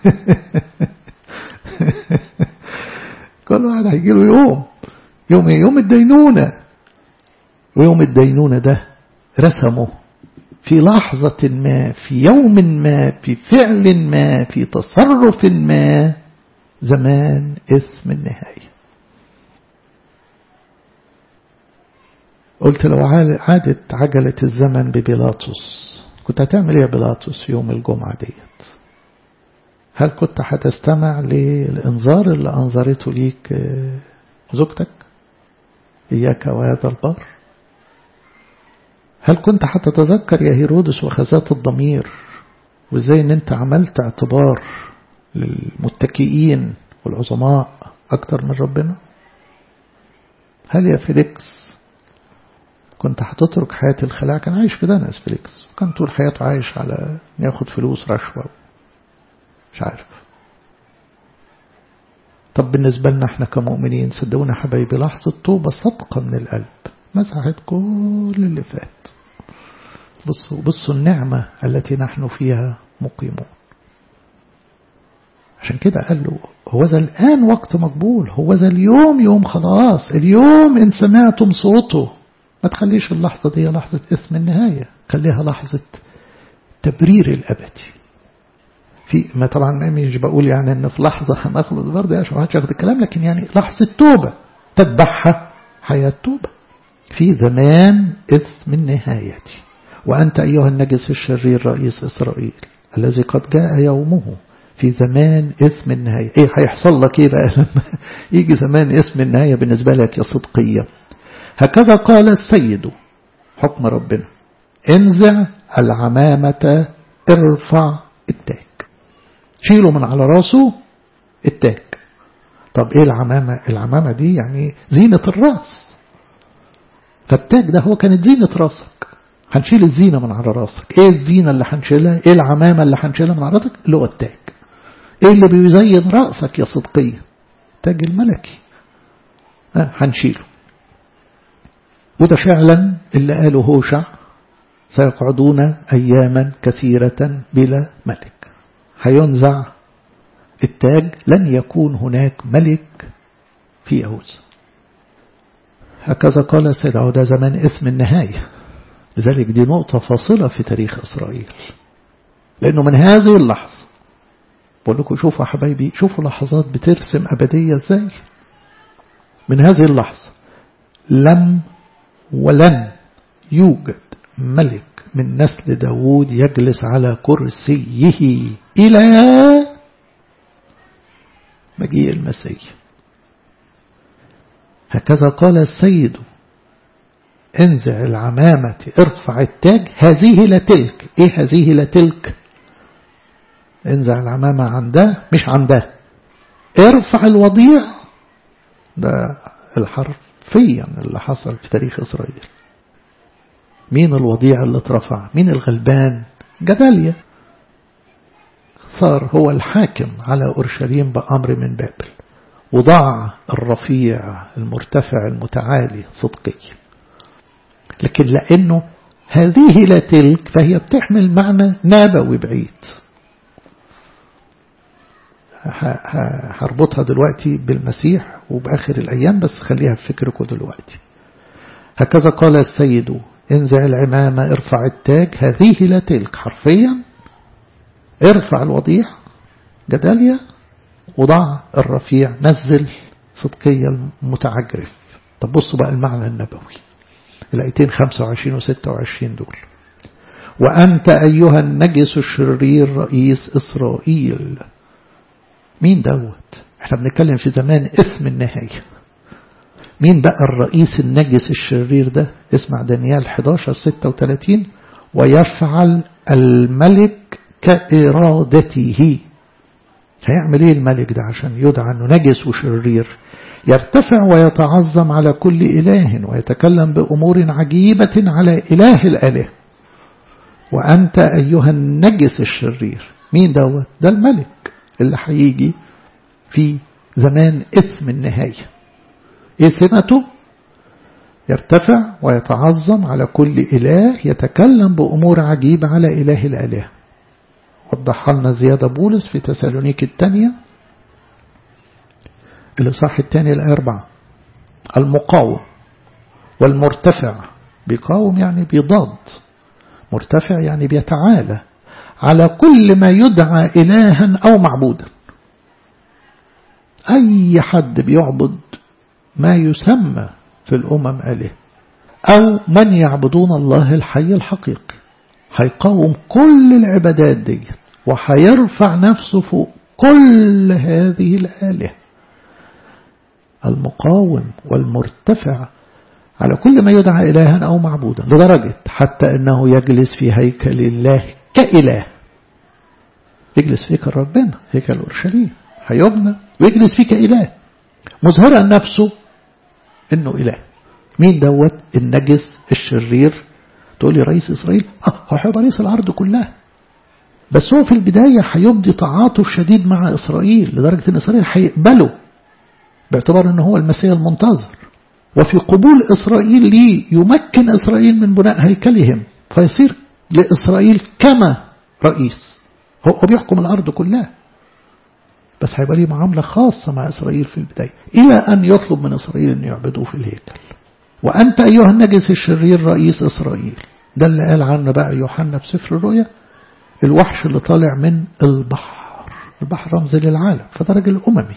كل واحد هيجي له يوم يوم يوم الدينونة ويوم الدينونة ده رسمه في لحظة ما في يوم ما في فعل ما في تصرف ما زمان اسم النهاية قلت لو عادت عجلة الزمن ببيلاطس كنت هتعمل ايه يا بيلاطس في يوم الجمعة ديت هل كنت هتستمع للإنذار اللي أنظرته ليك زوجتك إياك وهذا البر هل كنت هتتذكر يا هيرودس وخزات الضمير وازاي ان انت عملت اعتبار للمتكئين والعظماء اكتر من ربنا هل يا فيليكس كنت هتترك حياة الخلاع كان عايش في دنس فيليكس وكان طول حياته عايش على ياخد فلوس رشوة مش عارف طب بالنسبة لنا احنا كمؤمنين صدقونا حبايبي لحظة توبة صدقة من القلب مسحت كل اللي فات بصوا بصوا النعمة التي نحن فيها مقيمون عشان كده قال له هو ذا الآن وقت مقبول هو ذا اليوم يوم خلاص اليوم إن سمعتم صوته ما تخليش اللحظة دي لحظة إثم النهاية خليها لحظة تبرير الأبدي في ما طبعا مش بقول يعني ان في لحظة هنخلص برضه عشان ما حدش ياخد الكلام لكن يعني لحظة توبة تتبعها حياة توبة في زمان إثم النهاية وأنت أيها النجس الشرير رئيس إسرائيل الذي قد جاء يومه في زمان اسم النهاية ايه هيحصل لك ايه بقى لما يجي زمان اسم النهاية بالنسبة لك يا صدقية هكذا قال السيد حكم ربنا انزع العمامة ارفع التاج شيله من على راسه التاج طب ايه العمامة العمامة دي يعني زينة الراس فالتاج ده هو كانت زينة راسك هنشيل الزينة من على راسك ايه الزينة اللي هنشيلها ايه العمامة اللي هنشيلها من على راسك اللي هو التاج ايه اللي بيزين رأسك يا صدقية تاج الملكي اه هنشيله وده فعلا اللي قاله هوشع سيقعدون أياما كثيرة بلا ملك هينزع التاج لن يكون هناك ملك في يهوذا هكذا قال السيد عودة زمان اسم النهاية لذلك دي نقطة فاصلة في تاريخ إسرائيل لأنه من هذه اللحظة بقول لكم شوفوا يا حبايبي شوفوا لحظات بترسم أبدية ازاي من هذه اللحظة لم ولن يوجد ملك من نسل داود يجلس على كرسيه إلى مجيء المسيح هكذا قال السيد انزع العمامة ارفع التاج هذه لتلك ايه هذه لتلك انزع العمامة عن ده مش عن ده ارفع الوضيع ده الحرفيا اللي حصل في تاريخ إسرائيل مين الوضيع اللي اترفع مين الغلبان جداليا صار هو الحاكم على أورشليم بأمر من بابل وضع الرفيع المرتفع المتعالي صدقي لكن لأنه هذه لا تلك فهي بتحمل معنى نبوي بعيد هربطها دلوقتي بالمسيح وبآخر الأيام بس خليها في فكركم دلوقتي هكذا قال السيد انزع العمامة ارفع التاج هذه لا تلك حرفيا ارفع الوضيع جداليا وضع الرفيع نزل صدقية المتعجرف طب بصوا بقى المعنى النبوي الآيتين 25 و 26 دول وأنت أيها النجس الشرير رئيس إسرائيل مين دوت احنا بنتكلم في زمان اسم النهاية مين بقى الرئيس النجس الشرير ده اسمع دانيال 11 36 ويفعل الملك كإرادته هيعمل ايه الملك ده عشان يدعى انه نجس وشرير يرتفع ويتعظم على كل إله ويتكلم بأمور عجيبة على إله الآله وأنت أيها النجس الشرير مين دوت ده الملك اللي هيجي في زمان إثم النهاية إيه سمته يرتفع ويتعظم على كل إله يتكلم بأمور عجيبة على إله الآلهة وضحها لنا زيادة بولس في تسالونيك الثانية الإصحاح الثاني الآية أربعة المقاوم والمرتفع بيقاوم يعني بيضاد مرتفع يعني بيتعالى على كل ما يدعى إلها أو معبودا أي حد بيعبد ما يسمى في الأمم آله أو من يعبدون الله الحي الحقيقي هيقاوم كل العبادات دي وهيرفع نفسه فوق كل هذه الآلهة المقاوم والمرتفع على كل ما يدعى إلها أو معبودا لدرجة حتى أنه يجلس في هيكل الله كإله يجلس في هيكل ربنا هيكل أورشليم هيبنى ويجلس فيه كإله مظهرا نفسه انه اله مين دوت النجس الشرير تقول لي رئيس اسرائيل اه هو هيبقى رئيس الارض كلها بس هو في البداية هيبدي تعاطف شديد مع إسرائيل لدرجة أن إسرائيل هيقبله باعتبار أنه هو المسيح المنتظر وفي قبول إسرائيل ليه يمكن إسرائيل من بناء هيكلهم فيصير لإسرائيل كما رئيس هو بيحكم الأرض كلها بس هيبقى ليه معاملة خاصة مع إسرائيل في البداية إلى أن يطلب من إسرائيل أن يعبدوه في الهيكل وأنت أيها النجس الشرير رئيس إسرائيل ده اللي قال عنه بقى يوحنا في سفر الرؤيا الوحش اللي طالع من البحر البحر رمز للعالم فده راجل أممي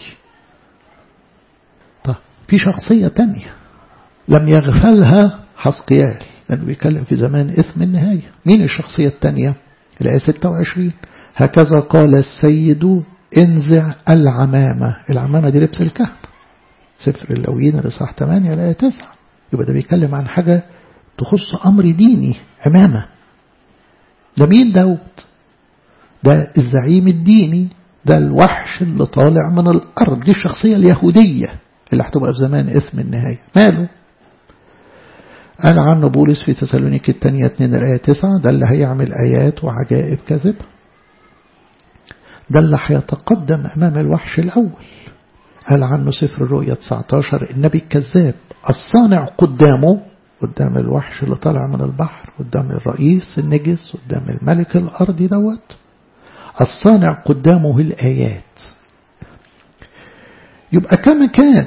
طب في شخصية تانية لم يغفلها حسقيال لأنه بيتكلم في زمان إثم النهاية مين الشخصية التانية الآية 26 هكذا قال السيد انزع العمامة العمامة دي لبس الكهنة سفر اللويين الإصحاح 8 الآية 9 يبقى ده بيتكلم عن حاجة تخص أمر ديني عمامة ده مين دوت ده الزعيم الديني ده الوحش اللي طالع من الأرض دي الشخصية اليهودية اللي هتبقى في زمان إثم النهاية ماله قال عنه بولس في تسالونيك الثانية 2 الآية 9 ده اللي هيعمل آيات وعجائب كذب ده اللي هيتقدم أمام الوحش الأول قال عنه سفر الرؤيا 19 النبي الكذاب الصانع قدامه قدام الوحش اللي طالع من البحر قدام الرئيس النجس قدام الملك الأرضي دوت الصانع قدامه الآيات يبقى كما كان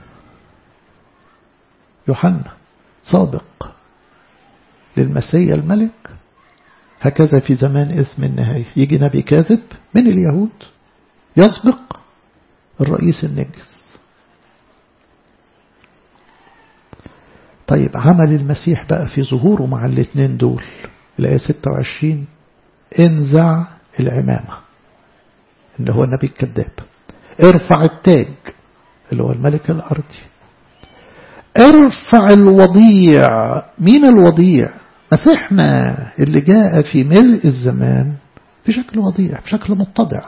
يوحنا سابق للمسيح الملك هكذا في زمان إثم النهاية يجي نبي كاذب من اليهود يسبق الرئيس النجس طيب عمل المسيح بقى في ظهوره مع الاثنين دول الآية 26 انزع العمامة اللي هو النبي الكذاب ارفع التاج اللي هو الملك الأرضي ارفع الوضيع مين الوضيع مسيحنا اللي جاء في ملء الزمان في شكل وضيع في شكل متضع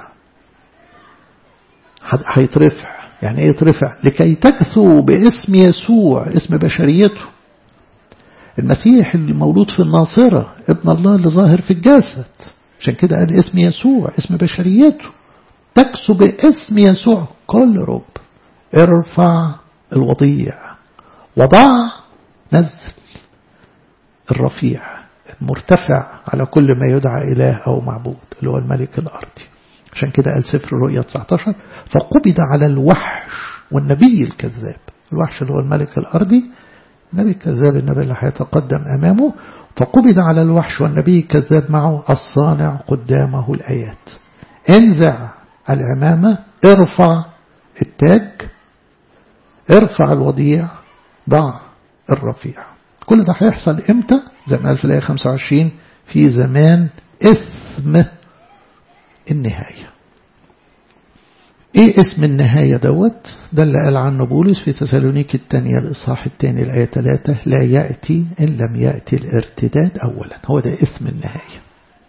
هيترفع يعني ايه يترفع لكي تكثوا باسم يسوع اسم بشريته المسيح اللي مولود في الناصرة ابن الله اللي ظاهر في الجسد عشان كده قال اسم يسوع اسم بشريته تكسو باسم يسوع كل رب ارفع الوضيع وضع نزل الرفيع المرتفع على كل ما يدعى إله أو معبود اللي هو الملك الأرضي عشان كده قال سفر الرؤيا 19 فقبض على الوحش والنبي الكذاب الوحش اللي هو الملك الأرضي النبي الكذاب النبي اللي هيتقدم أمامه فقبض على الوحش والنبي الكذاب معه الصانع قدامه الآيات انزع العمامة ارفع التاج ارفع الوضيع ضع الرفيع كل ده هيحصل امتى زي ما قال في الآية 25 في زمان إثم النهاية ايه اسم النهاية دوت ده اللي قال عنه بولس في تسالونيك الثانية الإصحاح الثاني الآية 3 لا يأتي إن لم يأتي الارتداد أولا هو ده اسم النهاية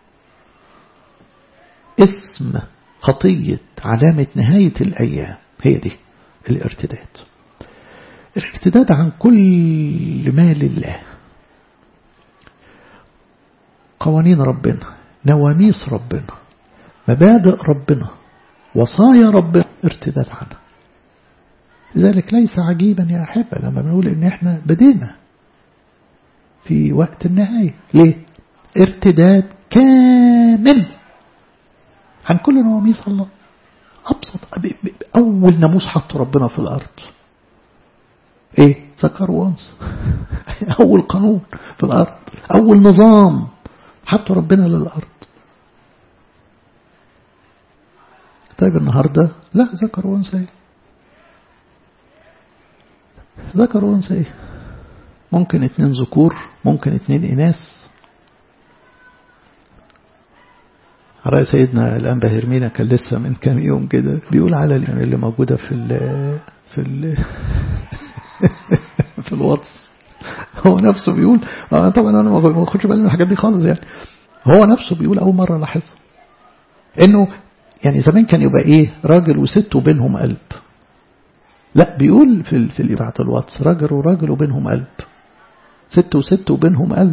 اسم خطية علامة نهاية الأيام هي دي الارتداد الارتداد عن كل ما لله قوانين ربنا نواميس ربنا مبادئ ربنا وصايا ربنا ارتداد عنها لذلك ليس عجيبا يا أحبة لما بنقول إن إحنا بدينا في وقت النهاية ليه؟ ارتداد كامل عن كل نواميس الله أبسط أول ناموس حطه ربنا في الأرض إيه؟ ذكر وانس أول قانون في الأرض أول نظام حطه ربنا للأرض طيب النهاردة لا ذكر وانثى ايه ذكر وانثى ايه ممكن اتنين ذكور ممكن اتنين اناث رأي سيدنا الأنبا هرمينا كان لسه من كام يوم كده بيقول على اللي موجودة في ال في ال في الواتس هو نفسه بيقول طبعا انا ما باخدش بالي من الحاجات دي خالص يعني هو نفسه بيقول اول مره لاحظها انه يعني زمان كان يبقى ايه راجل وست وبينهم قلب لا بيقول في في اللي الواتس راجل وراجل وبينهم قلب ست وست وبينهم قلب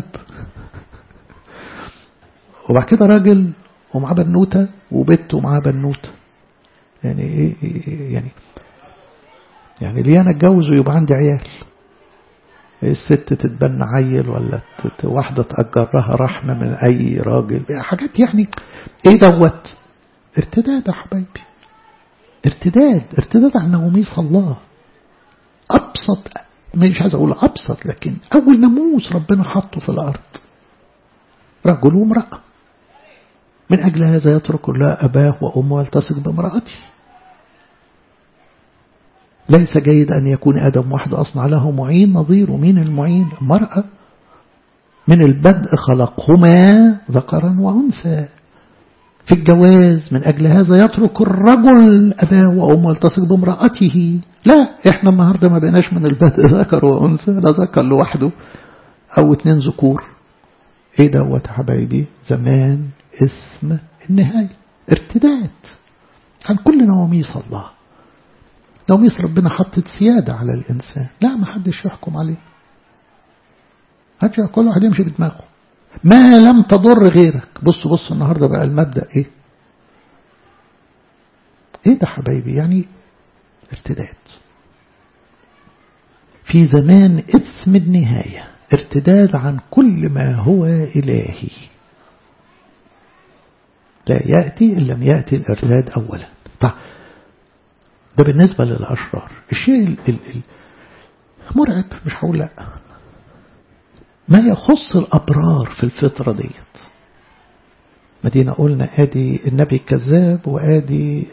وبعد كده راجل ومعاه بنوتة وبنت ومعاه بنوتة يعني ايه, إيه يعني يعني ليه انا اتجوز ويبقى عندي عيال الست تتبنى عيل ولا واحدة تأجرها رحمة من أي راجل حاجات يعني إيه دوت ارتداد يا حبايبي ارتداد ارتداد عن نوميس الله أبسط مش عايز أقول أبسط لكن أول ناموس ربنا حطه في الأرض رجل وامرأة من أجل هذا يترك الله أباه وأمه ويلتصق بامرأته ليس جيد أن يكون آدم وحده أصنع له معين نظير مين المعين المرأة من البدء خلقهما ذكرا وأنثى في الجواز من أجل هذا يترك الرجل أباه وأمه يلتصق بامرأته لا إحنا النهاردة ما بقيناش من البدء ذكر وأنثى لا ذكر لوحده أو اتنين ذكور إيه دوت حبايبي زمان اسم النهاية ارتداد عن كل نواميس الله نواميس ربنا حطت سيادة على الإنسان لا ما حدش يحكم عليه هاتش كل واحد يمشي بدماغه ما لم تضر غيرك بص بص النهاردة بقى المبدأ ايه ايه ده حبايبي يعني ارتداد في زمان إثم النهاية ارتداد عن كل ما هو إلهي لا يأتي إن لم يأتي الارتداد أولا طيب ده بالنسبة للأشرار الشيء المرعب مش هقول لا ما يخص الأبرار في الفترة ديت مدينة قلنا آدي النبي الكذاب وآدي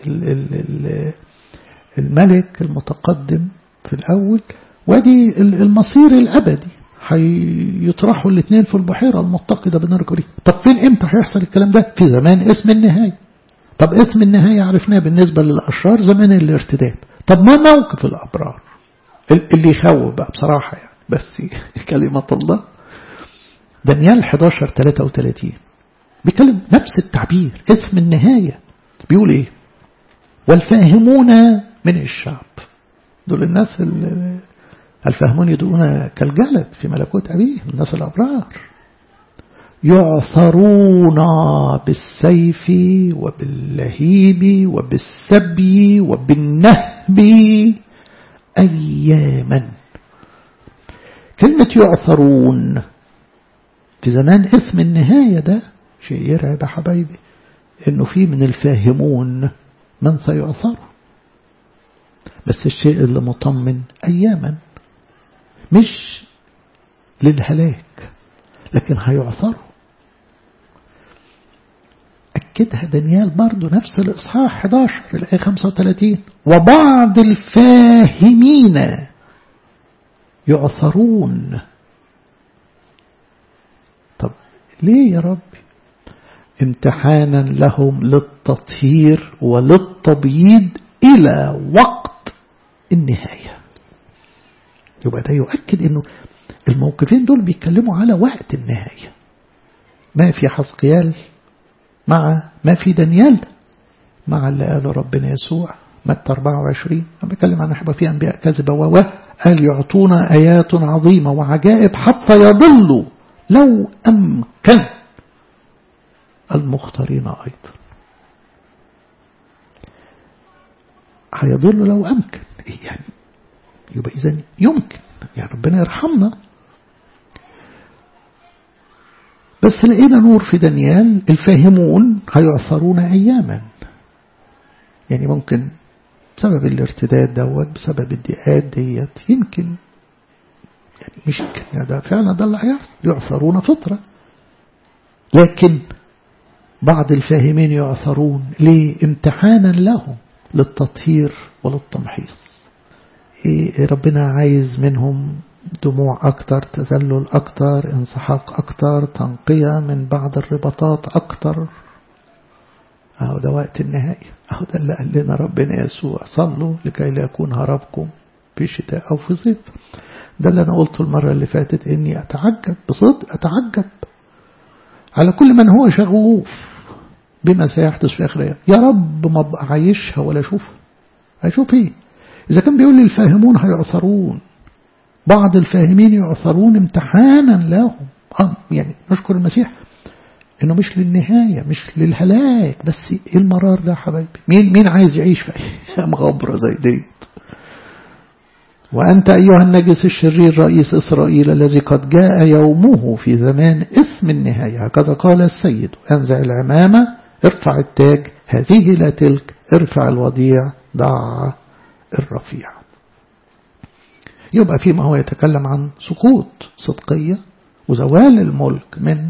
الملك المتقدم في الأول وادي المصير الأبدي هيطرحوا الاثنين في البحيرة المتقدة بنار كبريت طب فين امتى هيحصل الكلام ده في زمان اسم النهاية طب اسم النهاية عرفناه بالنسبة للأشرار زمان الارتداد طب ما موقف الأبرار اللي يخوف بقى بصراحة يعني بس كلمة الله دانيال 11 33 بيتكلم نفس التعبير اسم النهاية بيقول ايه والفاهمون من الشعب دول الناس الفاهمون يدعون كالجلد في ملكوت أبيه الناس الأبرار يعثرون بالسيف وباللهيب وبالسبي وبالنهب أياما كلمة يعثرون في زمان إثم النهاية ده شيء يرعب يا حبايبي إنه في من الفاهمون من سيعثر بس الشيء اللي مطمن أياما مش للهلاك لكن هيعثروا أكدها دانيال برضو نفس الإصحاح 11 الآية 35 وبعض الفاهمين يعثرون طب ليه يا ربي امتحانا لهم للتطهير وللتبييض إلى وقت النهاية يبقى ده يؤكد أنه الموقفين دول بيتكلموا على وقت النهاية ما في حسقيال مع ما في دانيال مع اللي قاله ربنا يسوع متى 24 أنا بتكلم عن هيبقى في أنبياء كذبة و قال يعطونا آيات عظيمة وعجائب حتى يضلوا لو أمكن المختارين أيضا هيضلوا لو أمكن يعني يبقى إذا يمكن يعني ربنا يرحمنا بس لقينا نور في دانيال الفاهمون هيعثرون أياما يعني ممكن بسبب الارتداد دوت بسبب الضيقات ديت يمكن يعني مش يعني ده فعلا ده اللي هيحصل يعثرون فطرة لكن بعض الفاهمين يعثرون ليه امتحانا لهم للتطهير وللتمحيص إيه ربنا عايز منهم دموع أكتر تذلل أكتر انسحاق أكتر تنقية من بعض الرباطات أكتر أهو ده وقت النهاية أهو ده اللي قال لنا ربنا يسوع صلوا لكي لا يكون هربكم في شتاء أو في صيف ده اللي أنا قلته المرة اللي فاتت إني أتعجب بصدق أتعجب على كل من هو شغوف بما سيحدث في آخر يا رب ما أبقى عايشها ولا أشوفها أشوف إيه إذا كان بيقول لي الفاهمون هيعثرون بعض الفاهمين يعثرون امتحانا لهم آه يعني نشكر المسيح انه مش للنهاية مش للهلاك بس ايه المرار ده حبايبي مين مين عايز يعيش في ايام غبرة زي ديت وأنت أيها النجس الشرير رئيس إسرائيل الذي قد جاء يومه في زمان إثم النهاية هكذا قال السيد أنزع العمامة ارفع التاج هذه لا تلك ارفع الوضيع ضع الرفيع يبقى فيما هو يتكلم عن سقوط صدقية وزوال الملك من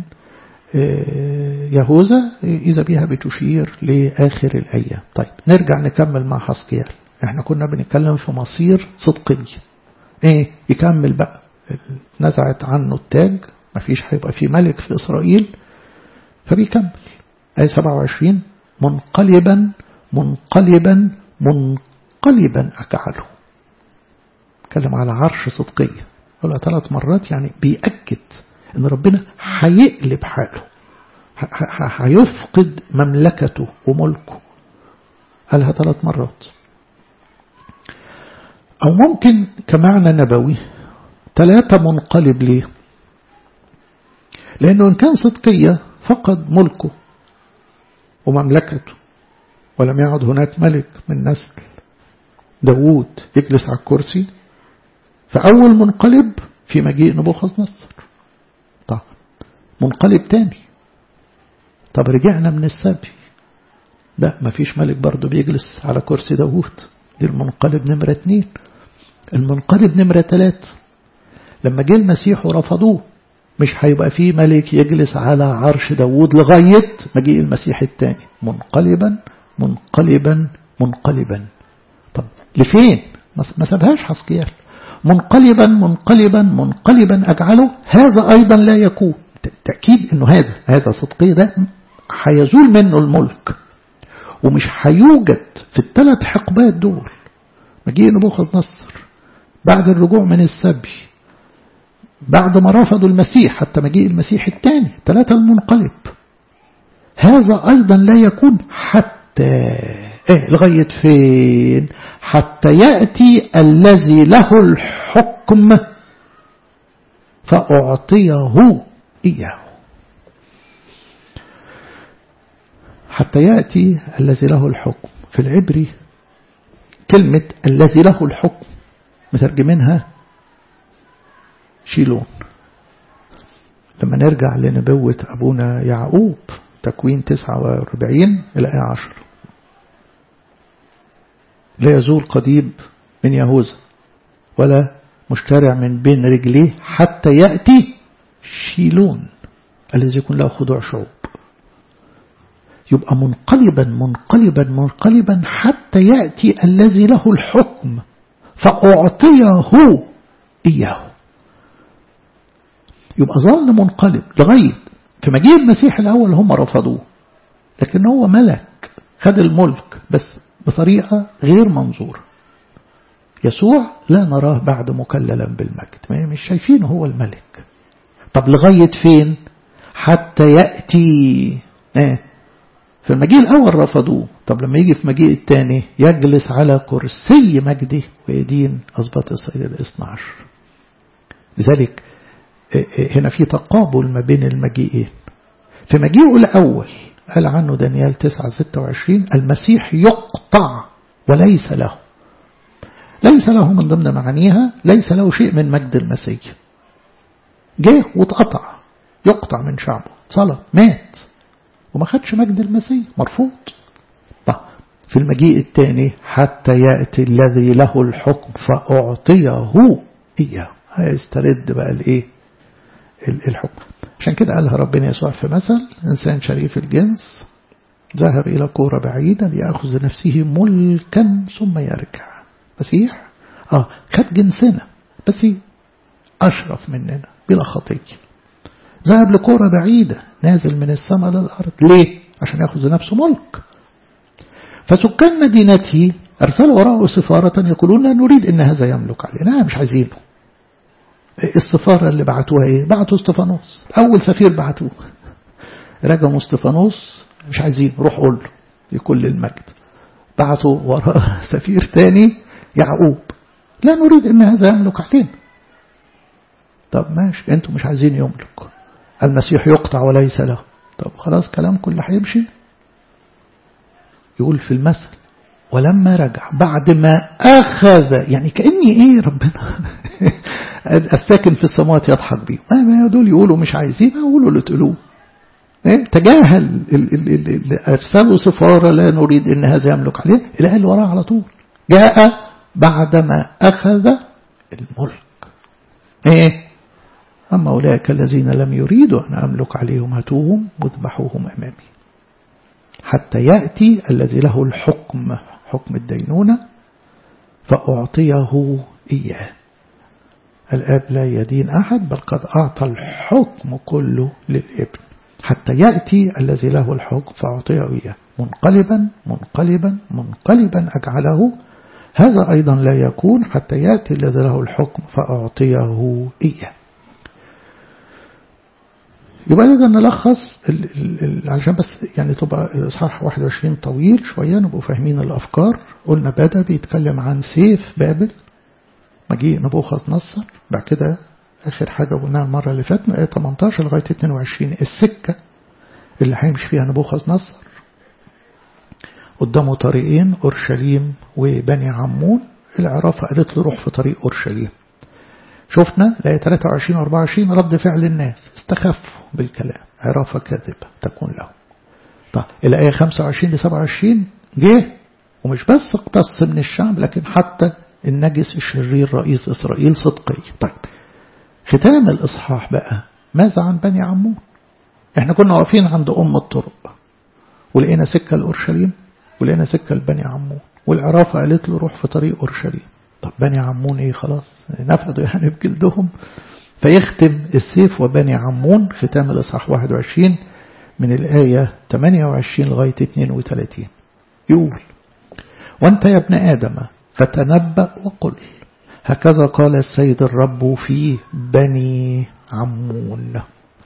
يهوذا إذا بها بتشير لآخر الأيام طيب نرجع نكمل مع حسقيال احنا كنا بنتكلم في مصير صدقية ايه يكمل بقى نزعت عنه التاج مفيش هيبقى في ملك في إسرائيل فبيكمل آية 27 منقلبا منقلبا منقلبا أجعله اتكلم على عرش صدقية قالها ثلاث مرات يعني بيأكد ان ربنا هيقلب حاله هيفقد مملكته وملكه قالها ثلاث مرات أو ممكن كمعنى نبوي ثلاثة منقلب ليه لأنه إن كان صدقية فقد ملكه ومملكته ولم يعد هناك ملك من نسل داوود يجلس على الكرسي فأول منقلب في مجيء نبوخذ نصر طب منقلب تاني طب رجعنا من السبي لا مفيش ملك برضه بيجلس على كرسي داوود دي المنقلب نمرة اتنين المنقلب نمرة تلات لما جه المسيح ورفضوه مش هيبقى فيه ملك يجلس على عرش داوود لغاية مجيء المسيح التاني منقلبا منقلبا منقلبا طب لفين ما سابهاش حسقيال منقلبا منقلبا منقلبا أجعله هذا أيضا لا يكون تأكيد أنه هذا هذا صدقي ده هيزول منه الملك ومش هيوجد في الثلاث حقبات دول مجيء نبوخذ نصر بعد الرجوع من السبي بعد ما رفضوا المسيح حتى مجيء المسيح الثاني ثلاثة المنقلب هذا أيضا لا يكون حتى إيه لغاية فين حتى يأتي الذي له الحكم فأعطيه إياه حتى يأتي الذي له الحكم في العبري كلمة الذي له الحكم مترجمينها شيلون لما نرجع لنبوة أبونا يعقوب تكوين 49 إلى 10 لا يزول قضيب من يهوذا ولا مشترع من بين رجليه حتى يأتي شيلون الذي يكون له خضوع شعوب يبقى منقلبا منقلبا منقلبا حتى يأتي الذي له الحكم فأعطيه إياه يبقى ظل منقلب لغاية في مجيء المسيح الأول هم رفضوه لكن هو ملك خد الملك بس بطريقة غير منظورة يسوع لا نراه بعد مكللا بالمجد ما مش شايفينه هو الملك طب لغاية فين حتى يأتي آه في المجيء الأول رفضوه طب لما يجي في مجيء الثاني يجلس على كرسي مجده ويدين أصبت إسرائيل الاثنى عشر لذلك هنا في تقابل ما بين المجيئين في مجيئه الأول قال عنه دانيال 9 26 المسيح يقطع وليس له ليس له من ضمن معانيها ليس له شيء من مجد المسيح جه واتقطع يقطع من شعبه صلب مات وما خدش مجد المسيح مرفوض طب في المجيء الثاني حتى يأتي الذي له الحكم فأعطيه إياه هيسترد بقى الايه الحكم عشان كده قالها ربنا يسوع في مثل إنسان شريف الجنس ذهب إلى كورة بعيدة ليأخذ نفسه ملكا ثم يرجع مسيح آه خد جنسنا بس أشرف مننا بلا خطية ذهب لكورة بعيدة نازل من السماء للأرض ليه؟ عشان يأخذ نفسه ملك فسكان مدينته أرسلوا وراءه سفارة يقولون لا نريد إن هذا يملك علينا مش عايزينه السفارة اللي بعتوها ايه بعتوا استفانوس أول سفير بعتوه رجموا استفانوس مش عايزين روح قول له لكل المجد بعتوا وراء سفير تاني يعقوب لا نريد ان هذا يملك علينا طب ماشي انتوا مش عايزين يملك المسيح يقطع وليس له طب خلاص كلامكم اللي هيمشي يقول في المثل ولما رجع بعد ما أخذ يعني كأني إيه ربنا الساكن في السماوات يضحك بيه ما دول يقولوا مش عايزين يقولوا اللي تقولوه إيه؟ تجاهل اللي أرسلوا سفارة لا نريد إن هذا يملك عليه الآن اللي وراه على طول جاء بعدما أخذ الملك إيه أما أولئك الذين لم يريدوا أن أملك عليهم هاتوهم واذبحوهم أمامي حتى يأتي الذي له الحكم حكم الدينونة فأعطيه إياه الآب لا يدين أحد بل قد أعطى الحكم كله للابن حتى يأتي الذي له الحكم فأعطيه إياه منقلبا منقلبا منقلبا أجعله هذا أيضا لا يكون حتى يأتي الذي له الحكم فأعطيه إياه يبقى نقدر نلخص ال ال ال عشان بس يعني تبقى الإصحاح 21 طويل شوية نبقوا فاهمين الأفكار قلنا بدأ بيتكلم عن سيف بابل مجيء نبوخذ نصر بعد كده آخر حاجة قلناها المرة اللي فاتت من 18 لغاية 22 السكة اللي هيمشي فيها نبوخذ نصر قدامه طريقين أورشليم وبني عمون العرافة قالت له روح في طريق أورشليم شفنا الآية 23 و 24 رد فعل الناس استخفوا بالكلام عرافة كاذبة تكون له طيب الآية 25 ل 27 جه ومش بس اقتص من الشعب لكن حتى النجس الشرير رئيس إسرائيل صدقي طيب ختام الإصحاح بقى ماذا عن بني عمون احنا كنا واقفين عند أم الطرق ولقينا سكة لأورشليم ولقينا سكة لبني عمون والعرافة قالت له روح في طريق أورشليم طب بني عمون ايه خلاص نفذوا يعني بجلدهم فيختم السيف وبني عمون ختام الإصحاح 21 من الآية 28 لغاية 32 يقول وانت يا ابن آدم فتنبأ وقل هكذا قال السيد الرب في بني عمون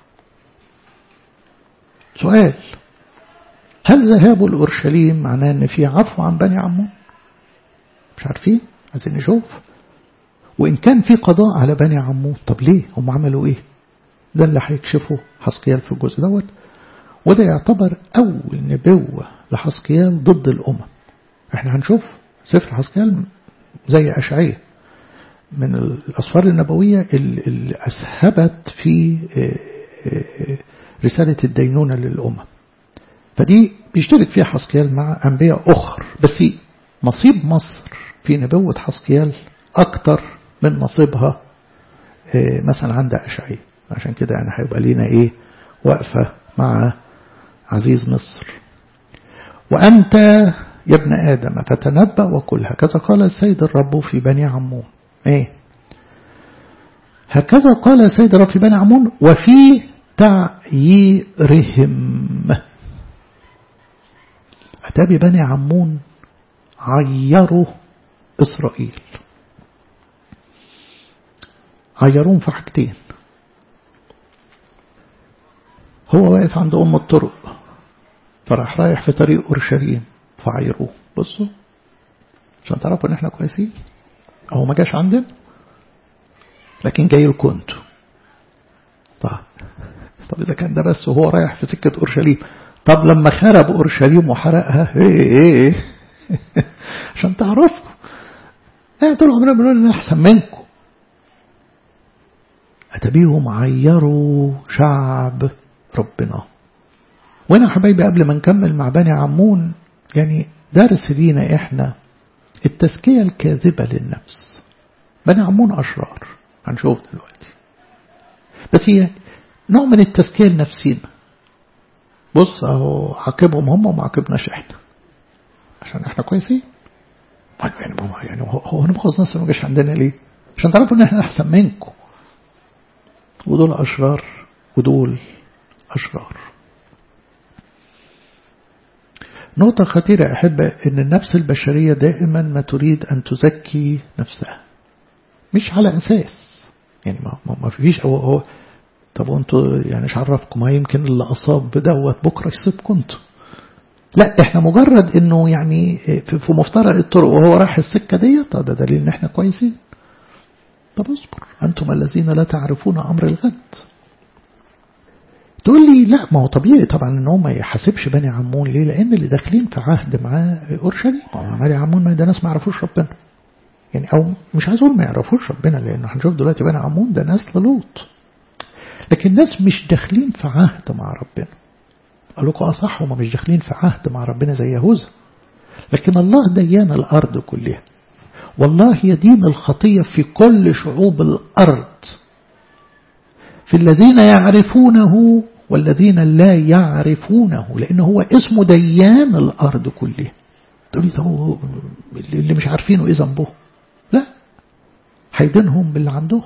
سؤال هل ذهاب الأورشليم معناه أن في عفو عن بني عمون مش عارفين عايزين نشوف وإن كان في قضاء على بني عمون طب ليه هم عملوا إيه ده اللي هيكشفه حسقيال في الجزء دوت وده يعتبر أول نبوة لحسقيال ضد الأمم احنا هنشوف سفر حسقيال زي أشعية من الأسفار النبوية اللي أسهبت في رسالة الدينونة للأمم فدي بيشترك فيها حسقيال مع أنبياء أخر بس نصيب مصر في نبوة حسقيال أكتر من نصيبها مثلا عند أشعية عشان كده يعني هيبقى لينا إيه وقفة مع عزيز مصر وأنت يا ابن آدم فتنبأ وكل هكذا قال السيد الرب في بني عمون إيه هكذا قال السيد الرب في بني عمون وفي تعييرهم أتى ببني عمون عيروا إسرائيل عيروهم في حاجتين هو واقف عند أم الطرق فراح رايح في طريق أورشليم فعيروه بصوا عشان تعرفوا ان احنا كويسين هو ما جاش عندنا لكن جاي لكم انتوا طب طب اذا كان ده بس وهو رايح في سكه اورشليم طب لما خرب اورشليم وحرقها ايه ايه, إيه. عشان تعرفوا لا طول عمرنا بنقول ان احسن منكم اتبيهم عيروا شعب ربنا وهنا يا حبايبي قبل ما نكمل مع بني عمون يعني درس لينا احنا التزكية الكاذبة للنفس بني عمون أشرار هنشوف دلوقتي بس هي نوع من التزكية لنفسينا بص اهو عاقبهم هم وما عاقبناش احنا عشان احنا كويسين يعني يعني هو هو نبخذ نصر ما جاش عندنا ليه عشان تعرفوا ان احنا احسن منكم ودول اشرار ودول اشرار نقطة خطيرة أحب أن النفس البشرية دائما ما تريد أن تزكي نفسها مش على أساس يعني ما, ما فيش أو هو طب وانتوا يعني مش عرفكم ما يمكن اللي أصاب بدوت بكرة يصيبكم انتوا لا احنا مجرد انه يعني في مفترق الطرق وهو راح السكة ديت ده دليل ان احنا كويسين طب اصبر انتم الذين لا تعرفون امر الغد تقول لي لا ما هو طبيعي طبعا ان هو ما يحاسبش بني عمون ليه لان اللي داخلين في عهد معاه اورشليم بني عمون ما ده ناس ما يعرفوش ربنا يعني او مش عايز اقول ما يعرفوش ربنا لانه هنشوف دلوقتي بني عمون ده ناس لوط لكن ناس مش داخلين في عهد مع ربنا قال لكم أصح هم مش داخلين في عهد مع ربنا زي يهوذا لكن الله ديان الأرض كلها والله يدين الخطية في كل شعوب الأرض في الذين يعرفونه والذين لا يعرفونه لأنه هو اسمه ديان الأرض كلها تقول لي هو اللي مش عارفينه إيه ذنبه لا هيدينهم باللي عندهم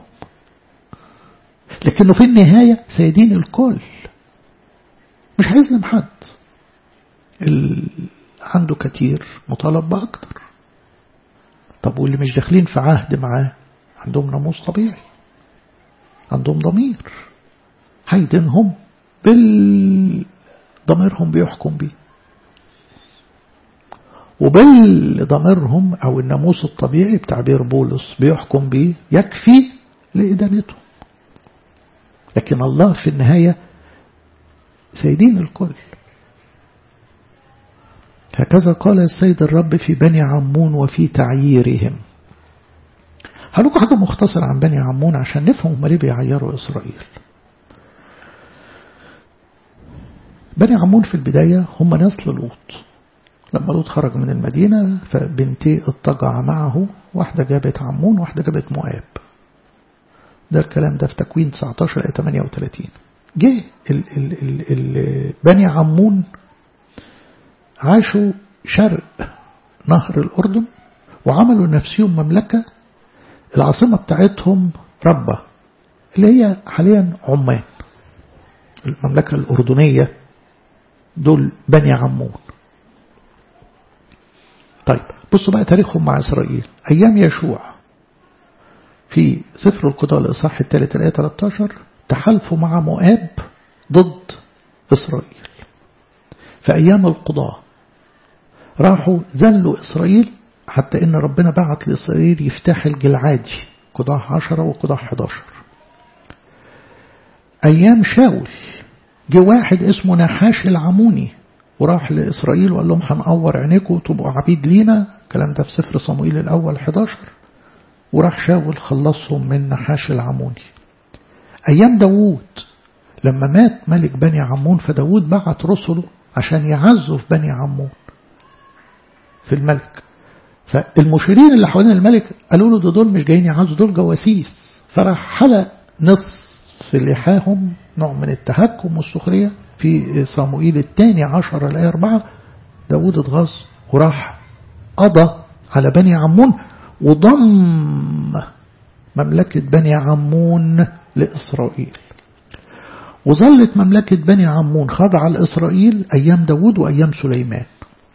لكنه في النهاية سيدين الكل مش هيظلم حد اللي عنده كتير مطالب بأكتر طب واللي مش داخلين في عهد معاه عندهم ناموس طبيعي عندهم ضمير هيدينهم بالضميرهم بيحكم بيه وبالضميرهم أو الناموس الطبيعي بتعبير بولس بيحكم بيه يكفي لإدانتهم لكن الله في النهاية سيدين الكل هكذا قال السيد الرب في بني عمون وفي تعييرهم هلوك حاجة مختصرة عن بني عمون عشان نفهم هم ليه بيعيروا إسرائيل بني عمون في البداية هم نسل لوط لما لوط خرج من المدينة فبنتي اضطجع معه واحدة جابت عمون واحدة جابت مؤاب ده الكلام ده في تكوين 19 إلى 38 جه ال ال ال ال بني عمون عاشوا شرق نهر الأردن وعملوا نفسهم مملكة العاصمة بتاعتهم ربة اللي هي حاليا عمان المملكة الأردنية دول بني عمون طيب بصوا بقى تاريخهم مع إسرائيل أيام يشوع في سفر القضاء الإصحاح الثالث الآية 13 تحالفوا مع مؤاب ضد إسرائيل في أيام القضاء راحوا ذلوا إسرائيل حتى إن ربنا بعت لإسرائيل يفتح الجلعادي قضاء عشرة وقضاء 11 أيام شاول جه واحد اسمه نحاش العموني وراح لإسرائيل وقال لهم هنقور عينيكم وتبقوا عبيد لينا الكلام ده في سفر صموئيل الأول 11 وراح شاول خلصهم من نحاش العموني أيام داوود لما مات ملك بني عمون فداوود بعت رسله عشان يعزوا في بني عمون في الملك فالمشيرين اللي حوالين الملك قالوا له ده دول مش جايين يعزوا دول جواسيس فراح حلق نصف لحاهم نوع من التهكم والسخرية في صموئيل الثاني عشر الآية أربعة داود اتغاظ وراح قضى على بني عمون وضم مملكة بني عمون لإسرائيل وظلت مملكة بني عمون خاضعة لإسرائيل أيام داود وأيام سليمان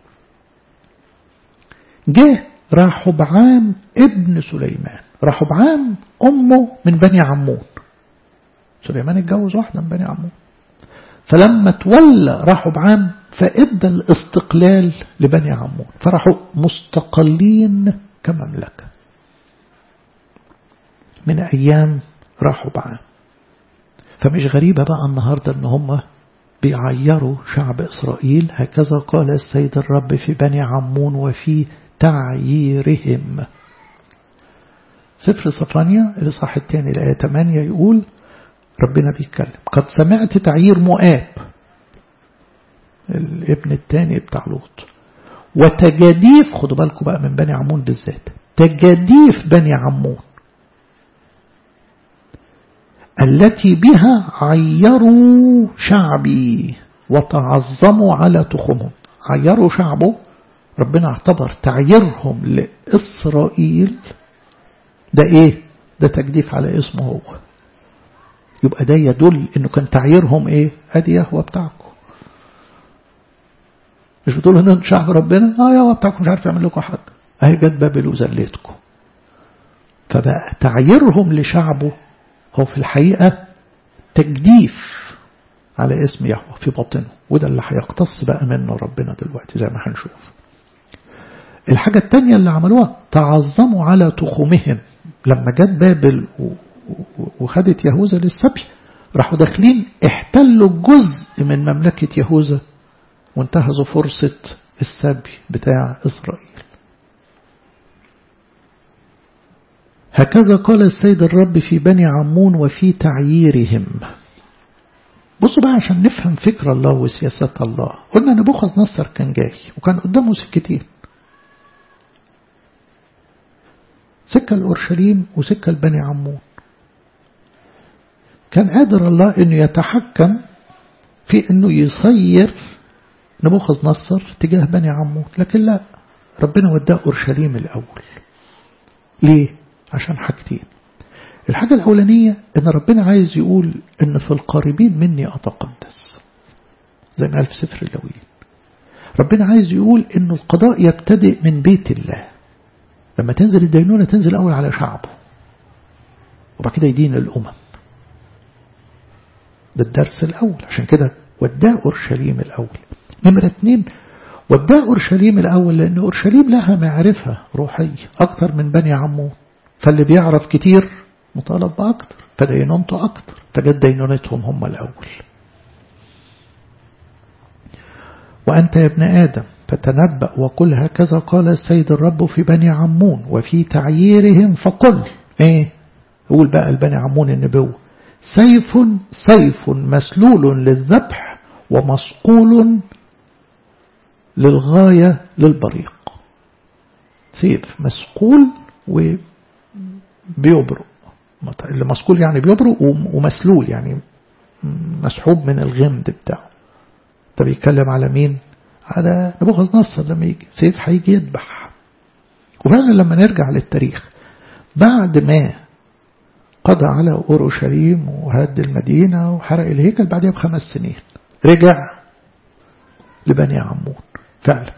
جه راحبعام ابن سليمان راحبعام أمه من بني عمون سليمان اتجوز واحدة من بني عمون فلما تولى رحبعام فادى الاستقلال لبني عمون فراحوا مستقلين كمملكة من أيام رحبعام فمش غريبة بقى النهاردة ان هم بيعيروا شعب إسرائيل هكذا قال السيد الرب في بني عمون وفي تعييرهم سفر صفانيا الإصحاح الثاني الآية 8 يقول ربنا بيتكلم قد سمعت تعيير مؤاب الابن الثاني بتاع لوط وتجاديف خدوا بالكم بقى من بني عمون بالذات تجاديف بني عمون التي بها عيروا شعبي وتعظموا على تخمهم عيروا شعبه ربنا اعتبر تعييرهم لإسرائيل ده ايه ده تجديف على اسمه هو يبقى ده يدل انه كان تعييرهم ايه ادي يهوى بتاعكم مش بتقولوا ان شعب ربنا اه يهوى بتاعكم مش عارف يعمل لكم حاجه اهي جت بابل وذلتكم فبقى تعييرهم لشعبه هو في الحقيقة تجديف على اسم يهوه في باطنه وده اللي هيقتص بقى منه ربنا دلوقتي زي ما هنشوف الحاجة التانية اللي عملوها تعظموا على تخومهم لما جت بابل وخدت يهوذا للسبي راحوا داخلين احتلوا جزء من مملكة يهوذا وانتهزوا فرصة السبي بتاع إسرائيل هكذا قال السيد الرب في بني عمون وفي تعييرهم بصوا بقى عشان نفهم فكر الله وسياسات الله قلنا نبوخذ نصر كان جاي وكان قدامه سكتين سكة الأورشليم وسكة البني عمون كان قادر الله أنه يتحكم في أنه يصير نبوخذ نصر تجاه بني عمون لكن لا ربنا وداه أورشليم الأول ليه؟ عشان حاجتين الحاجة الأولانية أن ربنا عايز يقول أن في القريبين مني أتقدس زي ما قال في سفر اللوين ربنا عايز يقول أن القضاء يبتدئ من بيت الله لما تنزل الدينونة تنزل أول على شعبه وبعد كده يدين الأمم ده الدرس الأول عشان كده وداه أورشليم الأول نمرة اتنين وداه أورشليم الأول لأن أورشليم لها معرفة روحية أكتر من بني عمون فاللي بيعرف كتير مطالب بأكتر فدينونته أكتر فجت دينونتهم هم الأول وأنت يا ابن آدم فتنبأ وقل هكذا قال السيد الرب في بني عمون وفي تعييرهم فقل ايه قول بقى البني عمون النبوة سيف سيف مسلول للذبح ومصقول للغاية للبريق سيف مسقول وبيبرق اللي مسقول يعني بيبرق ومسلول يعني مسحوب من الغمد بتاعه ده بيتكلم على مين على نبوخذ نصر لما يجي سيف هيجي يذبح وفعلا لما نرجع للتاريخ بعد ما قضى على أورشليم وهد المدينة وحرق الهيكل بعدها بخمس سنين رجع لبني عمون فعلا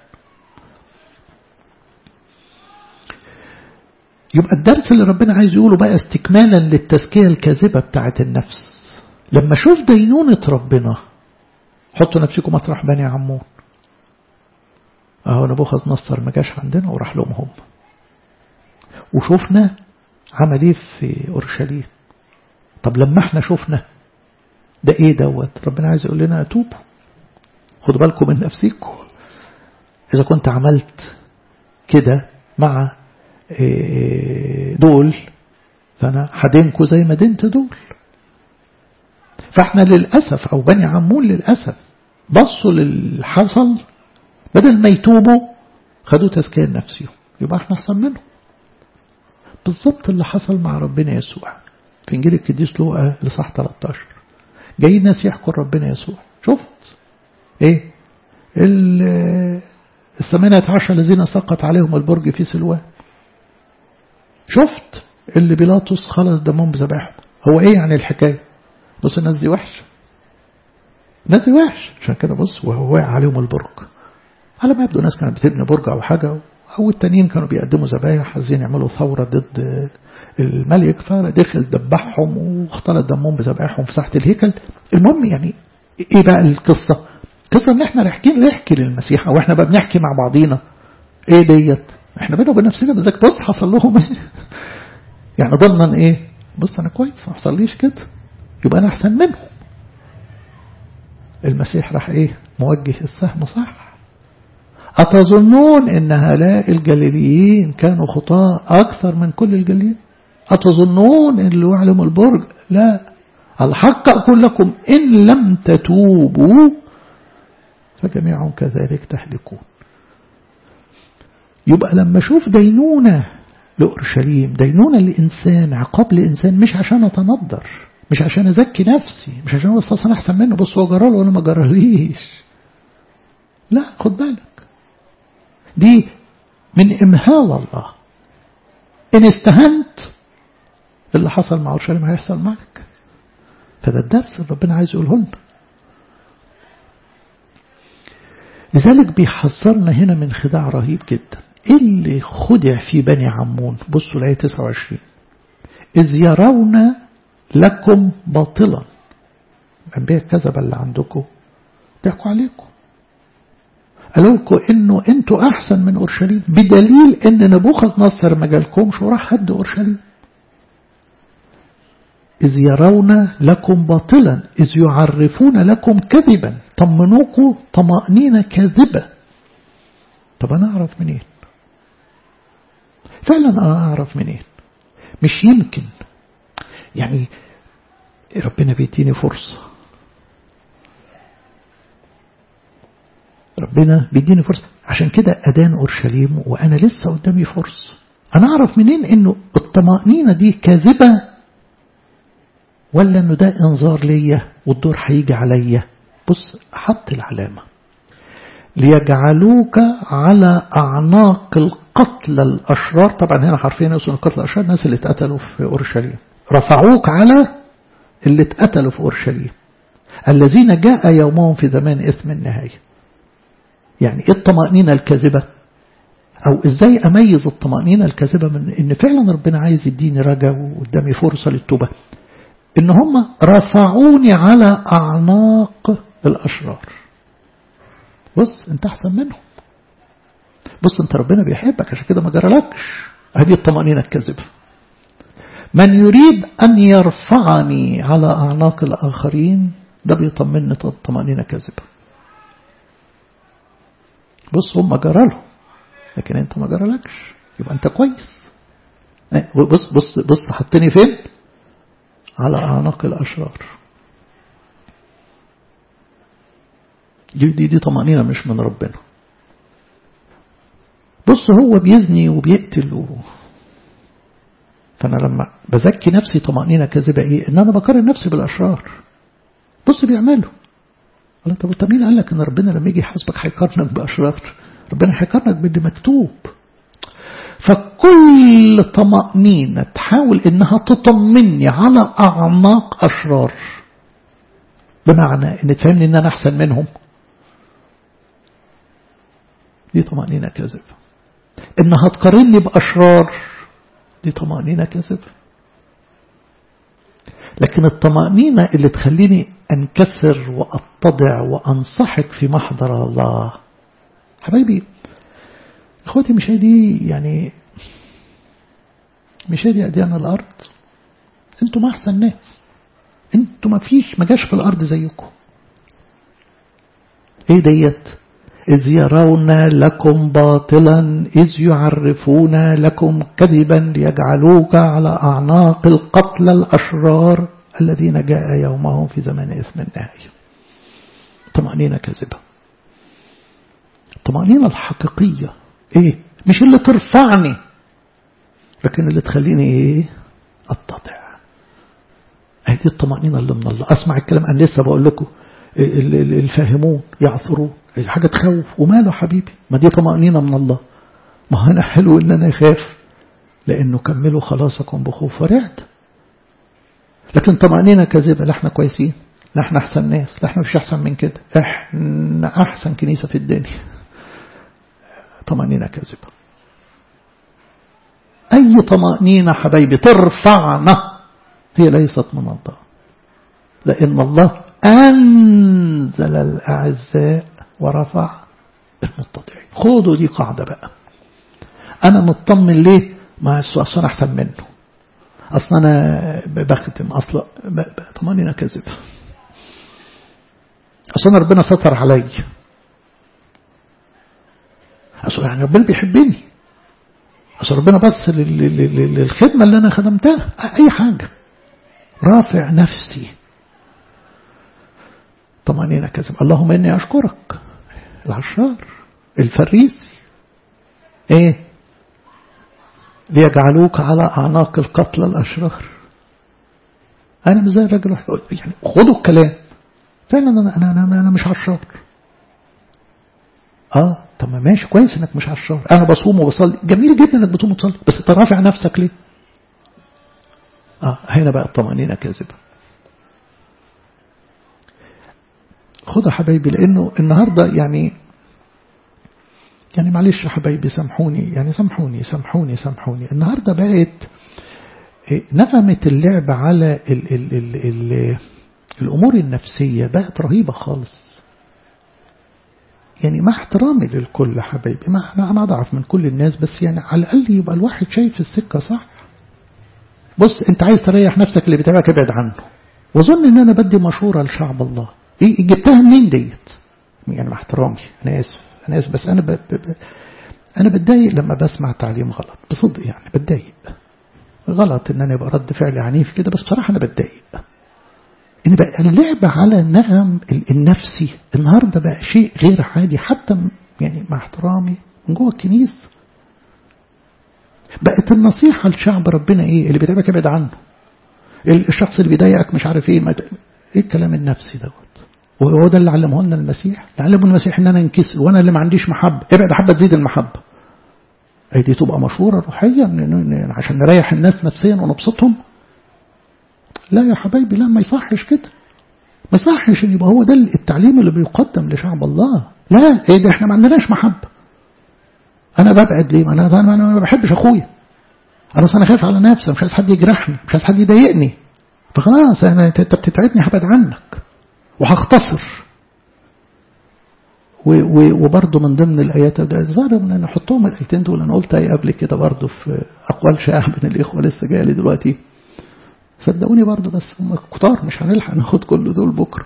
يبقى الدرس اللي ربنا عايز يقوله بقى استكمالا للتزكية الكاذبة بتاعت النفس لما شوف دينونة ربنا حطوا نفسكم مطرح بني عمون اهو نبوخذ نصر ما جاش عندنا وراح لهم هم وشوفنا عمل ايه في اورشليم طب لما احنا شفنا ده ايه دوت ربنا عايز يقول لنا اتوبوا خدوا بالكم من نفسيكم اذا كنت عملت كده مع دول فانا هدينكم زي ما دنت دول فاحنا للأسف او بني عمون للأسف بصوا للحصل بدل ما يتوبوا خدوا تزكية نفسهم يبقى احنا احسن منهم بالظبط اللي حصل مع ربنا يسوع في انجيل القديس لوقا لصح 13 جايين ناس يحكوا ربنا يسوع شفت ايه الثمانية عشر الذين سقط عليهم البرج في سلوان شفت اللي بيلاطس خلص دمهم بذبائحهم هو ايه يعني الحكاية بص الناس دي وحش الناس دي وحش عشان كده بص وهو واقع عليهم البرج على ما يبدو ناس كانت بتبني برج أو حاجة أو التانيين كانوا بيقدموا ذبايح عايزين يعملوا ثورة ضد الملك فدخل دبحهم واختلط دمهم بذبائحهم في ساحة الهيكل المهم يعني ايه بقى القصة القصة ان احنا رايحين نحكي للمسيح او احنا بقى بنحكي مع بعضينا ايه ديت احنا بينا وبين نفسنا بذلك بص حصل لهم ايه يعني ضمنا ايه بص انا كويس ما حصليش كده يبقى انا احسن منهم المسيح راح ايه موجه السهم صح أتظنون أن هؤلاء الجليليين كانوا خطاة أكثر من كل الجليل أتظنون أن اللي يعلم البرج لا الحق أقول لكم إن لم تتوبوا فجميعهم كذلك تهلكون يبقى لما أشوف دينونة لأورشليم دينونة لإنسان عقاب لإنسان مش عشان أتنضر مش عشان أزكي نفسي مش عشان أقول أنا أحسن منه بص هو جرى له وأنا ما جراليش لا خد بالك دي من إمهال الله إن استهنت اللي حصل مع أورشليم هيحصل معك فده الدرس اللي ربنا عايز يقوله لنا لذلك بيحذرنا هنا من خداع رهيب جدا اللي خدع في بني عمون بصوا الآية 29 إذ يرون لكم باطلا الأنبياء الكذبة اللي عندكم ضحكوا عليكم قالوا لكم انه انتوا احسن من اورشليم بدليل ان نبوخذ نصر ما جالكمش وراح هد اورشليم إذ يرون لكم باطلا إذ يعرفون لكم كذبا طمنوكم طمأنينة كاذبة طب أنا أعرف منين فعلا أنا أعرف منين مش يمكن يعني ربنا بيديني فرصة ربنا بيديني فرصة عشان كده أدان أورشليم وأنا لسه قدامي فرصة أنا أعرف منين إنه الطمأنينة دي كاذبة ولا إنه ده إنذار ليا والدور هيجي عليا بص حط العلامة ليجعلوك على أعناق القتل الأشرار طبعا هنا حرفيا يوصل القتل الأشرار الناس اللي اتقتلوا في أورشليم رفعوك على اللي اتقتلوا في أورشليم الذين جاء يومهم في زمان إثم النهاية يعني إيه الطمأنينة الكاذبة أو إزاي أميز الطمأنينة الكاذبة من إن فعلا ربنا عايز يديني رجا وقدامي فرصة للتوبة إن هم رفعوني على أعناق الأشرار بص أنت أحسن منهم بص أنت ربنا بيحبك عشان كده ما جرالكش هذه الطمأنينة الكاذبة من يريد أن يرفعني على أعناق الآخرين ده بيطمني طمأنينة كاذبة بص هم جرالهم لكن انت ما جرالكش يبقى انت كويس بص بص بص حطني فين على أعناق الأشرار دي دي, دي طمأنينة مش من ربنا بص هو بيزني وبيقتل و... فأنا لما بزكي نفسي طمأنينة كذبة إيه إن أنا بقارن نفسي بالأشرار بص بيعملوا قال طب انت مين قال لك ان ربنا لما يجي يحاسبك هيقارنك باشرار ربنا هيقارنك باللي مكتوب فكل طمأنينة تحاول انها تطمني على اعماق اشرار بمعنى ان تفهمني ان انا احسن منهم دي طمأنينة كذب انها تقارني باشرار دي طمأنينة كذب لكن الطمأنينة اللي تخليني أنكسر وأتضع وأنصحك في محضر الله حبايبي اخواتي مش دي يعني مش دي أديان الأرض انتوا ما أحسن ناس انتوا ما فيش ما جاش في الأرض زيكم ايه ديت إذ يرون لكم باطلا إذ يعرفون لكم كذبا ليجعلوك على أعناق القتل الأشرار الذين جاء يومهم في زمان إثم النهاية طمأنينة كذبة الطمأنينة الحقيقية إيه مش اللي ترفعني لكن اللي تخليني إيه أتضع هذه الطمأنينة اللي من الله أسمع الكلام أنا لسه بقول لكم الفاهمون يعثرون حاجة تخوف وماله حبيبي ما دي طمأنينة من الله ما أنا حلو إن أنا أخاف لأنه كملوا خلاصكم بخوف ورعد لكن طمأنينة كذبة لا احنا كويسين لا احنا أحسن ناس لا احنا مش أحسن من كده احنا أحسن كنيسة في الدنيا طمأنينة كذبة أي طمأنينة حبايبي ترفعنا هي ليست من الله لأن الله أنزل الأعزاء ورفع المتضعين خدوا دي قاعدة بقى أنا مطمن ليه ما أصلا أحسن منه أصلا أنا بختم أصلا طمانينة كذب أصلا ربنا ستر علي أصلا يعني ربنا بيحبني أصل ربنا بص للخدمة اللي أنا خدمتها أي حاجة رافع نفسي طمأنينة كذب اللهم إني أشكرك العشار الفريسي إيه ليجعلوك على أعناق القتلى الأشرار أنا مش زي الراجل يعني خدوا الكلام فعلا أنا أنا أنا, أنا مش عشار اه طب ما ماشي كويس انك مش عشار انا بصوم وبصلي جميل جدا انك بتصوم وتصلي بس انت رافع نفسك ليه اه هنا بقى الطمأنينة كاذبة خدوا حبايبي لانه النهارده يعني يعني معلش يا حبايبي سامحوني يعني سامحوني سامحوني سامحوني النهارده بقت نغمة اللعب على ال ال ال ال الأمور النفسية بقت رهيبة خالص يعني مع احترامي للكل حبايبي ما احنا انا اضعف من كل الناس بس يعني على الاقل يبقى الواحد شايف السكه صح بص انت عايز تريح نفسك اللي بيتابعك ابعد عنه واظن ان انا بدي مشوره لشعب الله ايه جبتها منين ديت يعني مع احترامي انا اسف انا اسف بس انا ب... ب... ب... انا بتضايق لما بسمع تعليم غلط بصدق يعني بتضايق غلط ان انا يبقى رد فعلي عنيف كده بس بصراحه انا بتضايق ان بقى اللعب على النغم النفسي النهارده بقى شيء غير عادي حتى يعني مع احترامي من جوه الكنيسه بقت النصيحه لشعب ربنا ايه اللي بيتعبك ابعد عنه الشخص اللي بيضايقك مش عارف ايه مت... ايه الكلام النفسي دوت وهو ده اللي علمه لنا المسيح علمه المسيح ان انا انكسر وانا اللي ما عنديش محبه ابعد حبه تزيد المحبه اي دي تبقى مشوره روحيه عشان نريح الناس نفسيا ونبسطهم لا يا حبايبي لا ما يصحش كده ما يصحش ان يبقى هو ده التعليم اللي بيقدم لشعب الله لا ايه ده احنا ما عندناش محبه انا ببعد ليه ما انا انا ما بحبش اخويا انا انا خايف على نفسي مش عايز حد يجرحني مش عايز حد يضايقني فخلاص انا انت بتتعبني هبعد عنك وهختصر وبرضه من ضمن الايات ظاهر ان نحطهم الايتين دول انا قلت ايه قبل كده برضه في اقوال شائعه من الاخوه لسه جايه لي دلوقتي صدقوني برضه بس هم كتار مش هنلحق ناخد كل دول بكره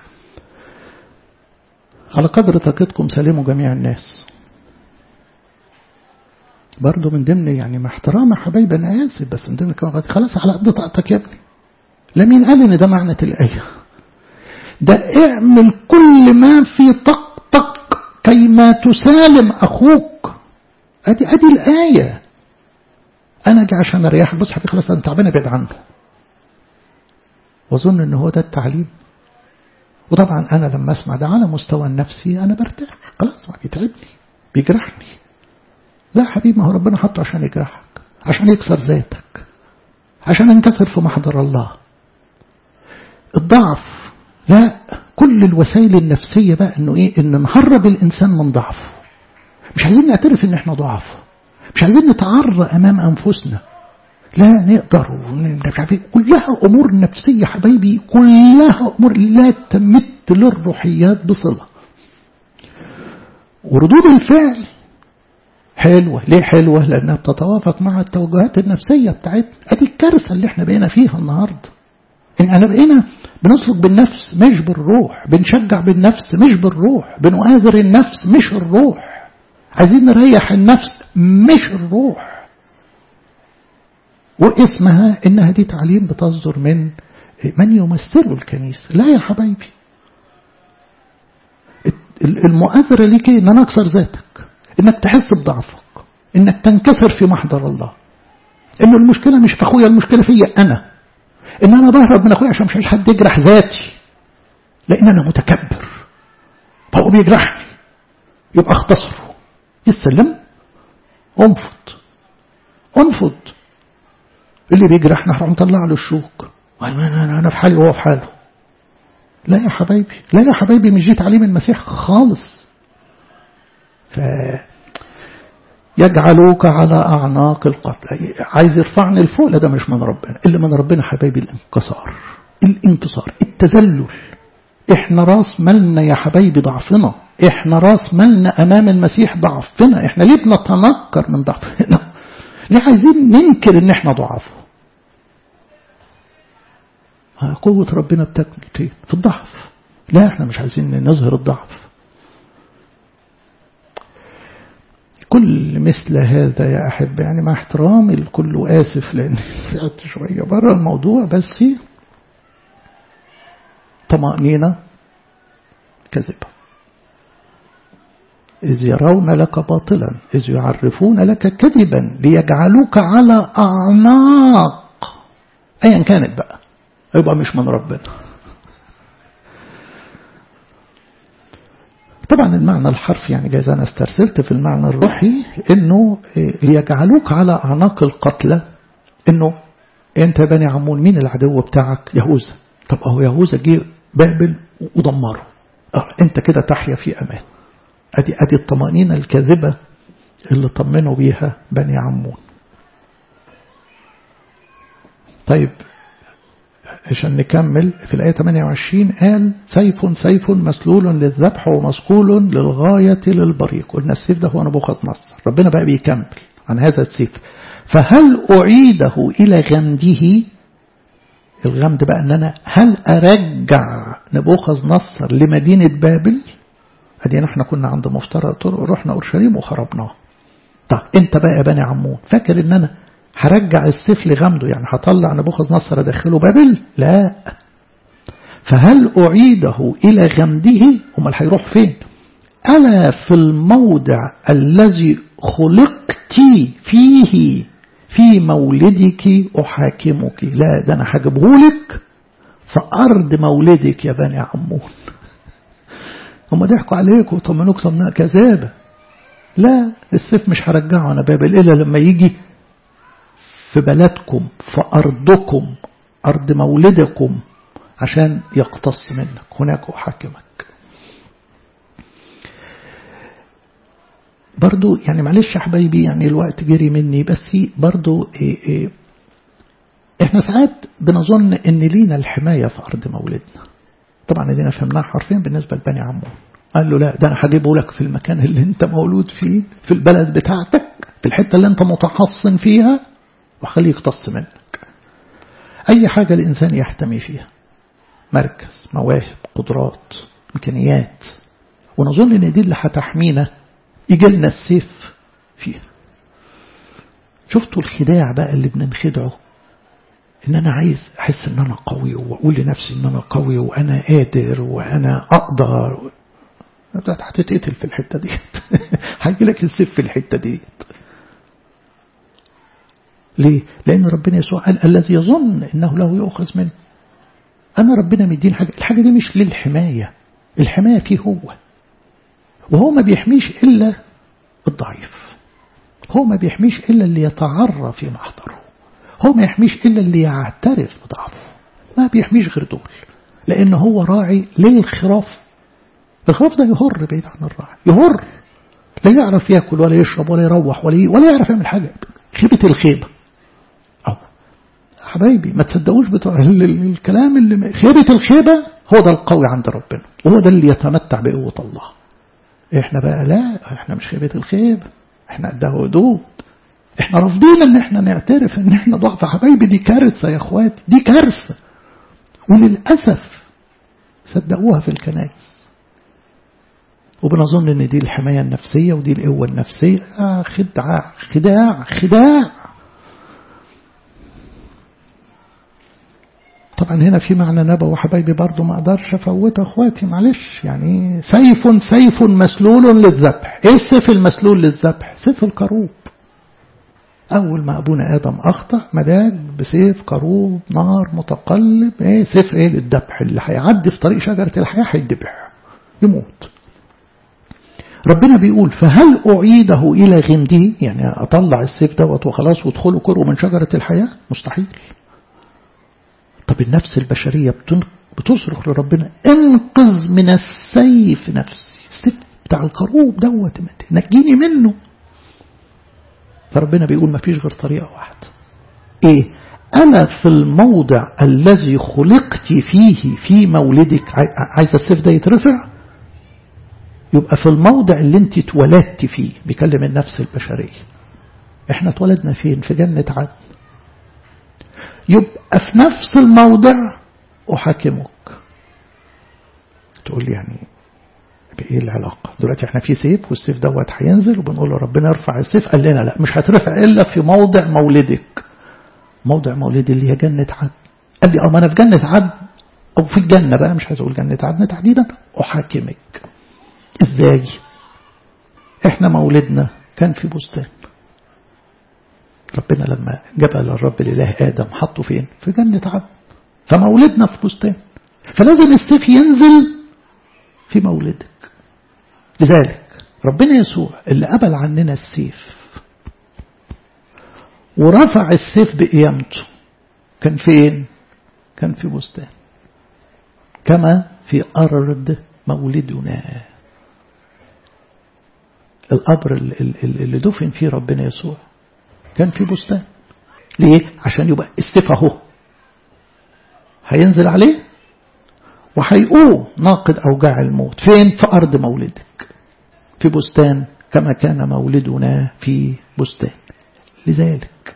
على قدر طاقتكم سلموا جميع الناس برضه من ضمن يعني مع احترام يا حبايبي انا اسف بس من ضمن خلاص على قد طاقتك يا ابني لا مين قال ان ده معنى الايه ده اعمل كل ما في طاقتك كيما تسالم اخوك ادي ادي الايه انا اجي عشان اريحك بص حبيبي خلاص انا تعبان ابعد عنه واظن ان هو ده التعليم وطبعا انا لما اسمع ده على مستوى النفسي انا برتاح خلاص ما بيتعبني بيجرحني لا حبيبي ما هو ربنا حطه عشان يجرحك عشان يكسر ذاتك عشان انكسر في محضر الله الضعف لا كل الوسائل النفسية بقى انه ايه ان نهرب الانسان من ضعفه مش عايزين نعترف ان احنا ضعف مش عايزين نتعرى امام انفسنا لا نقدر مش عارف كلها امور نفسية حبايبي كلها امور لا تمت للروحيات بصلة وردود الفعل حلوة ليه حلوة لأنها بتتوافق مع التوجهات النفسية بتاعتنا ادي الكارثة اللي احنا بقينا فيها النهاردة إن أنا بقينا بنسلك بالنفس مش بالروح بنشجع بالنفس مش بالروح بنؤازر النفس مش الروح عايزين نريح النفس مش الروح واسمها إنها دي تعليم بتصدر من من يمثله الكنيسة لا يا حبايبي المؤازرة ليك إن أنا أكسر ذاتك إنك تحس بضعفك إنك تنكسر في محضر الله إنه المشكلة مش في أخويا المشكلة فيا أنا إن أنا بهرب من أخويا عشان مش عايز حد يجرح ذاتي لأن أنا متكبر فهو بيجرحني يبقى اختصره يسلم انفض انفض اللي بيجرحنا هروح مطلع له الشوك أنا أنا في حالي وهو في حاله لا يا حبايبي لا يا حبايبي مش دي تعليم المسيح خالص ف يجعلوك على أعناق القتل عايز يرفعني لفوق لا ده مش من ربنا اللي من ربنا حبايبي الانكسار الانكسار التذلل احنا راس مالنا يا حبايبي ضعفنا احنا راس مالنا امام المسيح ضعفنا احنا ليه بنتنكر من ضعفنا ليه عايزين ننكر ان احنا ضعاف قوة ربنا بتكمل فين في الضعف لا احنا مش عايزين نظهر الضعف كل مثل هذا يا أحب يعني مع احترامي الكل آسف لأن قعدت شوية بره الموضوع بس طمأنينة كذبة إذ يرون لك باطلا إذ يعرفون لك كذبا ليجعلوك على أعناق أيا كانت بقى يبقى مش من ربنا طبعا المعنى الحرفي يعني جايز أنا استرسلت في المعنى الروحي إنه ليجعلوك على أعناق القتلى إنه أنت يا بني عمون مين العدو بتاعك يهوذا طب أهو يهوذا جه بابل ودمره أه أنت كده تحيا في أمان أدي أدي الطمأنينة الكاذبة اللي طمنوا بيها بني عمون طيب عشان نكمل في الآية 28 قال سيف سيف مسلول للذبح ومسقول للغاية للبريق قلنا السيف ده هو نبوخذ نصر ربنا بقى بيكمل عن هذا السيف فهل أعيده إلى غمده الغمد بقى أن أنا هل أرجع نبوخذ نصر لمدينة بابل أدينا احنا كنا عند مفترق طرق رحنا أورشليم وخربناه طب انت بقى يا بني عمون فاكر ان انا هرجع السيف لغمده يعني هطلع نبوخذ نصر ادخله بابل لا فهل أعيده إلى غمده امال هيروح فين ألا في الموضع الذي خلقت فيه في مولدك أحاكمك لا ده أنا هجيبهولك في أرض مولدك يا بني عمون هم ضحكوا عليك وطمنوك طمناء كذابة لا السيف مش هرجعه أنا بابل إلا لما يجي في بلدكم في أرضكم أرض مولدكم عشان يقتص منك هناك أحاكمك برضو يعني معلش يا حبايبي يعني الوقت جري مني بس برضو إيه إيه احنا ساعات بنظن ان لينا الحماية في أرض مولدنا طبعا دينا فهمناها حرفيا بالنسبة لبني عمون قال له لا ده أنا هجيبه لك في المكان اللي انت مولود فيه في البلد بتاعتك في الحتة اللي انت متحصن فيها وخليه يقتص منك أي حاجة الإنسان يحتمي فيها مركز مواهب قدرات إمكانيات ونظن إن دي اللي هتحمينا يجي لنا السيف فيها شفتوا الخداع بقى اللي بننخدعه ان انا عايز احس ان انا قوي واقول لنفسي ان انا قوي وانا قادر وانا اقدر هتتقتل في الحته ديت هيجي لك السيف في الحته ديت ليه؟ لأن ربنا يسوع قال الذي يظن أنه له يؤخذ منه أنا ربنا مدين حاجة الحاجة دي مش للحماية الحماية فيه هو وهو ما بيحميش إلا الضعيف هو ما بيحميش إلا اللي يتعرى في محضره هو ما يحميش إلا اللي يعترف بضعفه ما بيحميش غير دول لأن هو راعي للخراف الخراف ده يهر بعيد عن الراعي يهر لا يعرف ياكل ولا يشرب ولا يروح ولا ولا يعرف يعمل حاجة خيبة الخيبة أو حبايبي ما تصدقوش بتوع الكلام اللي خيبة الخيبة هو ده القوي عند ربنا وهو ده اللي يتمتع بقوة الله احنا بقى لا احنا مش خيبة الخيبة احنا قدها هدود احنا رافضين ان احنا نعترف ان احنا ضعف حبايبي دي كارثة يا اخواتي دي كارثة وللأسف صدقوها في الكنائس وبنظن ان دي الحماية النفسية ودي القوة النفسية آه خداع خداع خداع طبعا هنا في معنى نبوي حبايبي برضو ما اقدرش افوته اخواتي معلش يعني سيف سيف مسلول للذبح ايه السيف المسلول للذبح سيف الكروب اول ما ابونا ادم اخطا مداج بسيف كروب نار متقلب ايه سيف ايه للذبح اللي هيعدي في طريق شجره الحياه هيدبح يموت ربنا بيقول فهل أعيده إلى غمده يعني أطلع السيف دوت وخلاص وادخلوا كروا من شجرة الحياة مستحيل طب النفس البشرية بتصرخ لربنا انقذ من السيف نفسي السيف بتاع الكروب دوت نجيني منه فربنا بيقول ما فيش غير طريقة واحدة ايه أنا في الموضع الذي خلقت فيه في مولدك عايز السيف ده يترفع يبقى في الموضع اللي انت اتولدت فيه بيكلم النفس البشرية احنا اتولدنا فين في جنة عدن يبقى في نفس الموضع أحاكمك تقول يعني ايه العلاقة دلوقتي احنا في سيف والسيف دوت هينزل وبنقول له ربنا يرفع السيف قال لنا لا مش هترفع الا في موضع مولدك موضع مولدي اللي هي جنة عدن قال لي اه ما انا في جنة عدن او في الجنة بقى مش عايز اقول جنة عدن تحديدا احاكمك ازاي احنا مولدنا كان في بستان ربنا لما جبل الرب الاله ادم حطه فين في جنة عدن فمولدنا في بستان فلازم السيف ينزل في مولدك لذلك ربنا يسوع اللي قبل عننا السيف ورفع السيف بقيامته كان فين كان في بستان كما في أرض مولدنا القبر اللي دفن فيه ربنا يسوع كان في بستان ليه عشان يبقى السيف اهو هينزل عليه وهيقوم ناقد أوجاع الموت فين في أرض مولدك في بستان كما كان مولدنا في بستان لذلك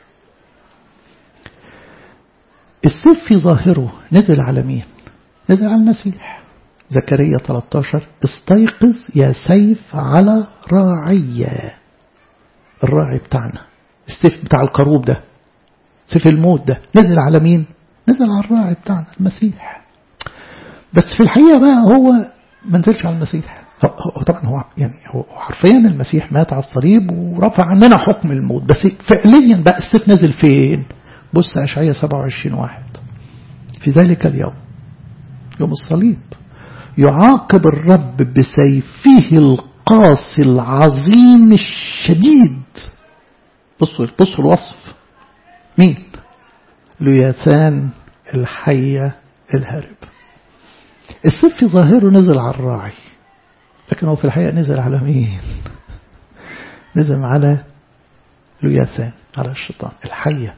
السيف في ظاهره نزل على مين نزل على المسيح زكريا 13 استيقظ يا سيف على راعية الراعي بتاعنا السيف بتاع الكروب ده سيف الموت ده نزل على مين نزل على الراعي بتاعنا المسيح بس في الحقيقة بقى هو ما نزلش على المسيح هو طبعا هو يعني هو حرفيا المسيح مات على الصليب ورفع عننا حكم الموت بس فعليا بقى السيف نزل فين بص أشعية 27 واحد في ذلك اليوم يوم الصليب يعاقب الرب بسيفه القاسي العظيم الشديد بصوا بصوا الوصف مين لياثان الحية الهرب السيف في ظاهره نزل على الراعي لكن هو في الحقيقة نزل على مين نزل على لياثان على الشيطان الحية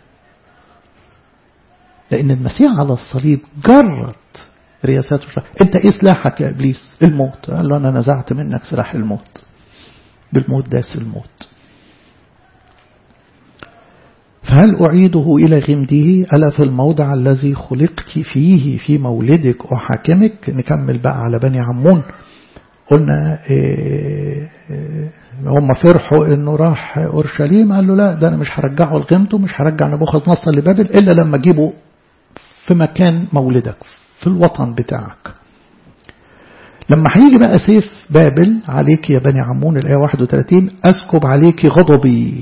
لأن المسيح على الصليب جرد رياسات الشر انت ايه سلاحك يا ابليس الموت قال له انا نزعت منك سلاح الموت بالموت داس الموت فهل أعيده إلى غمده ألا في الموضع الذي خلقت فيه في مولدك أحاكمك نكمل بقى على بني عمون قلنا إيه إيه هم فرحوا انه راح اورشليم قال له لا ده انا مش هرجعه لغمته مش هرجع نبوخذ نصر لبابل الا لما اجيبه في مكان مولدك في الوطن بتاعك لما هيجي بقى سيف بابل عليك يا بني عمون الآية 31 أسكب عليك غضبي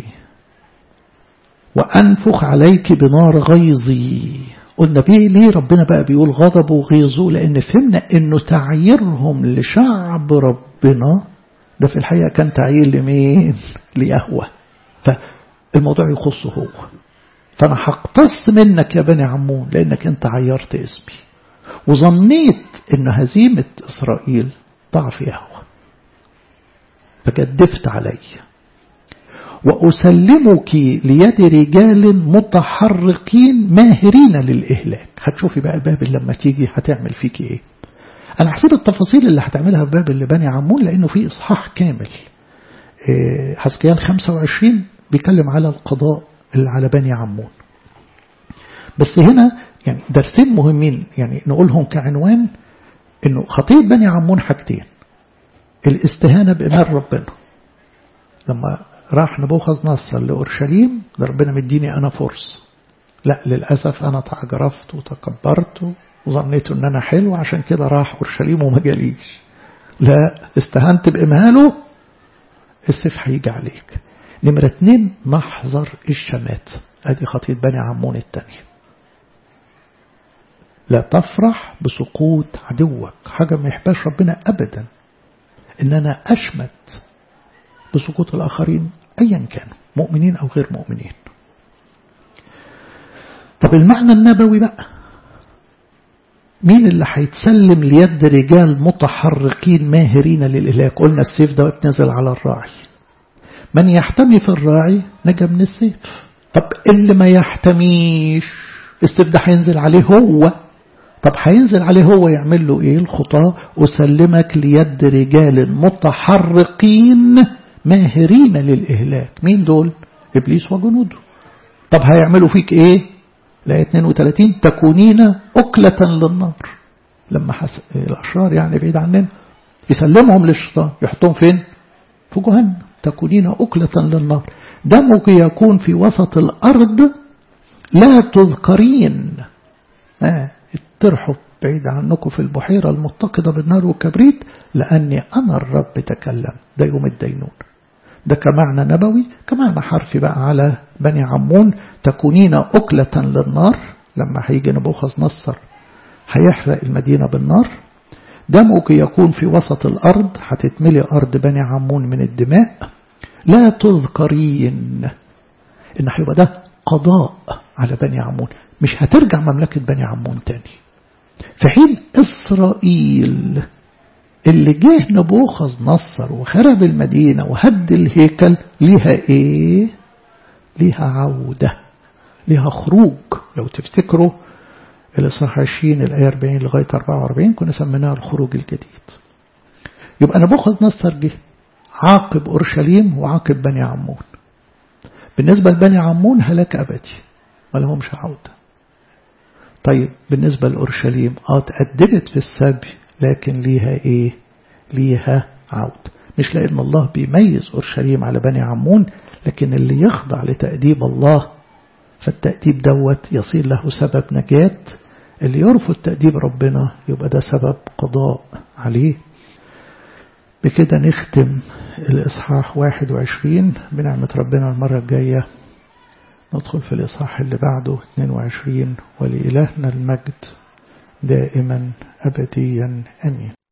وأنفخ عليك بنار غيظي قلنا بيه ليه ربنا بقى بيقول غضبه وغيظه لأن فهمنا أنه تعييرهم لشعب ربنا ده في الحقيقة كان تعيير لمين ليهوى فالموضوع يخصه هو فأنا هقتص منك يا بني عمون لأنك أنت عيرت اسمي وظنيت أن هزيمة إسرائيل ضعف يهوى فجدفت علي وأسلمك ليد رجال متحرقين ماهرين للإهلاك هتشوفي بقى بابل لما تيجي هتعمل فيك إيه أنا حسيب التفاصيل اللي هتعملها في بابل لبني عمون لأنه في إصحاح كامل حسكيال 25 بيتكلم على القضاء اللي على بني عمون بس هنا يعني درسين مهمين يعني نقولهم كعنوان انه خطية بني عمون حاجتين الاستهانة بإمام ربنا لما راح نبوخذ نصر لأورشليم ده ربنا مديني أنا فرصة لا للأسف أنا تعجرفت وتكبرت وظنيت أن أنا حلو عشان كده راح أورشليم وما جاليش لا استهنت بإمهاله السيف هيجي عليك نمرة اتنين نحذر الشمات ادي خطية بني عمون التانية لا تفرح بسقوط عدوك حاجة ما يحباش ربنا أبدا إن أنا أشمت بسقوط الآخرين أيا كانوا مؤمنين أو غير مؤمنين طب المعنى النبوي بقى مين اللي هيتسلم ليد رجال متحرقين ماهرين للإهلاك قلنا السيف دوت نزل على الراعي من يحتمي في الراعي نجا من السيف طب اللي ما يحتميش السيف ده هينزل عليه هو طب هينزل عليه هو يعمل له ايه الخطاة أسلمك ليد رجال متحرقين ماهرين للإهلاك مين دول إبليس وجنوده طب هيعملوا فيك ايه لا 32 تكونين أكلة للنار لما حس... الأشرار يعني بعيد عننا يسلمهم للشيطان يحطهم فين في جهنم تكونين أكلة للنار دمك يكون في وسط الأرض لا تذكرين آه ترحوا بعيد عنكم في البحيرة المتقدة بالنار والكبريت لأني أنا الرب تكلم ده يوم الدينون ده كمعنى نبوي كمعنى حرفي بقى على بني عمون تكونين أكلة للنار لما هيجي نبوخذ نصر هيحرق المدينة بالنار دمك يكون في وسط الأرض هتتملي أرض بني عمون من الدماء لا تذكرين إن هيبقى ده قضاء على بني عمون مش هترجع مملكة بني عمون تاني في حين إسرائيل اللي جه نبوخذ نصر وخرب المدينة وهد الهيكل ليها ايه ليها عودة ليها خروج لو تفتكروا الإصحاح 20 الآية 40 لغاية 44 كنا سميناها الخروج الجديد يبقى نبوخذ نصر جه عاقب أورشليم وعاقب بني عمون بالنسبة لبني عمون هلاك أبدي ما لهمش عودة طيب بالنسبة لأورشليم اه تأدبت في السبي لكن ليها ايه ليها عود مش لأن الله بيميز أورشليم على بني عمون لكن اللي يخضع لتأديب الله فالتأديب دوت يصير له سبب نجاة اللي يرفض تأديب ربنا يبقى ده سبب قضاء عليه بكده نختم الإصحاح 21 بنعمة ربنا المرة الجاية ندخل في الإصحاح اللي بعده 22 ولإلهنا المجد دائما أبديا أمين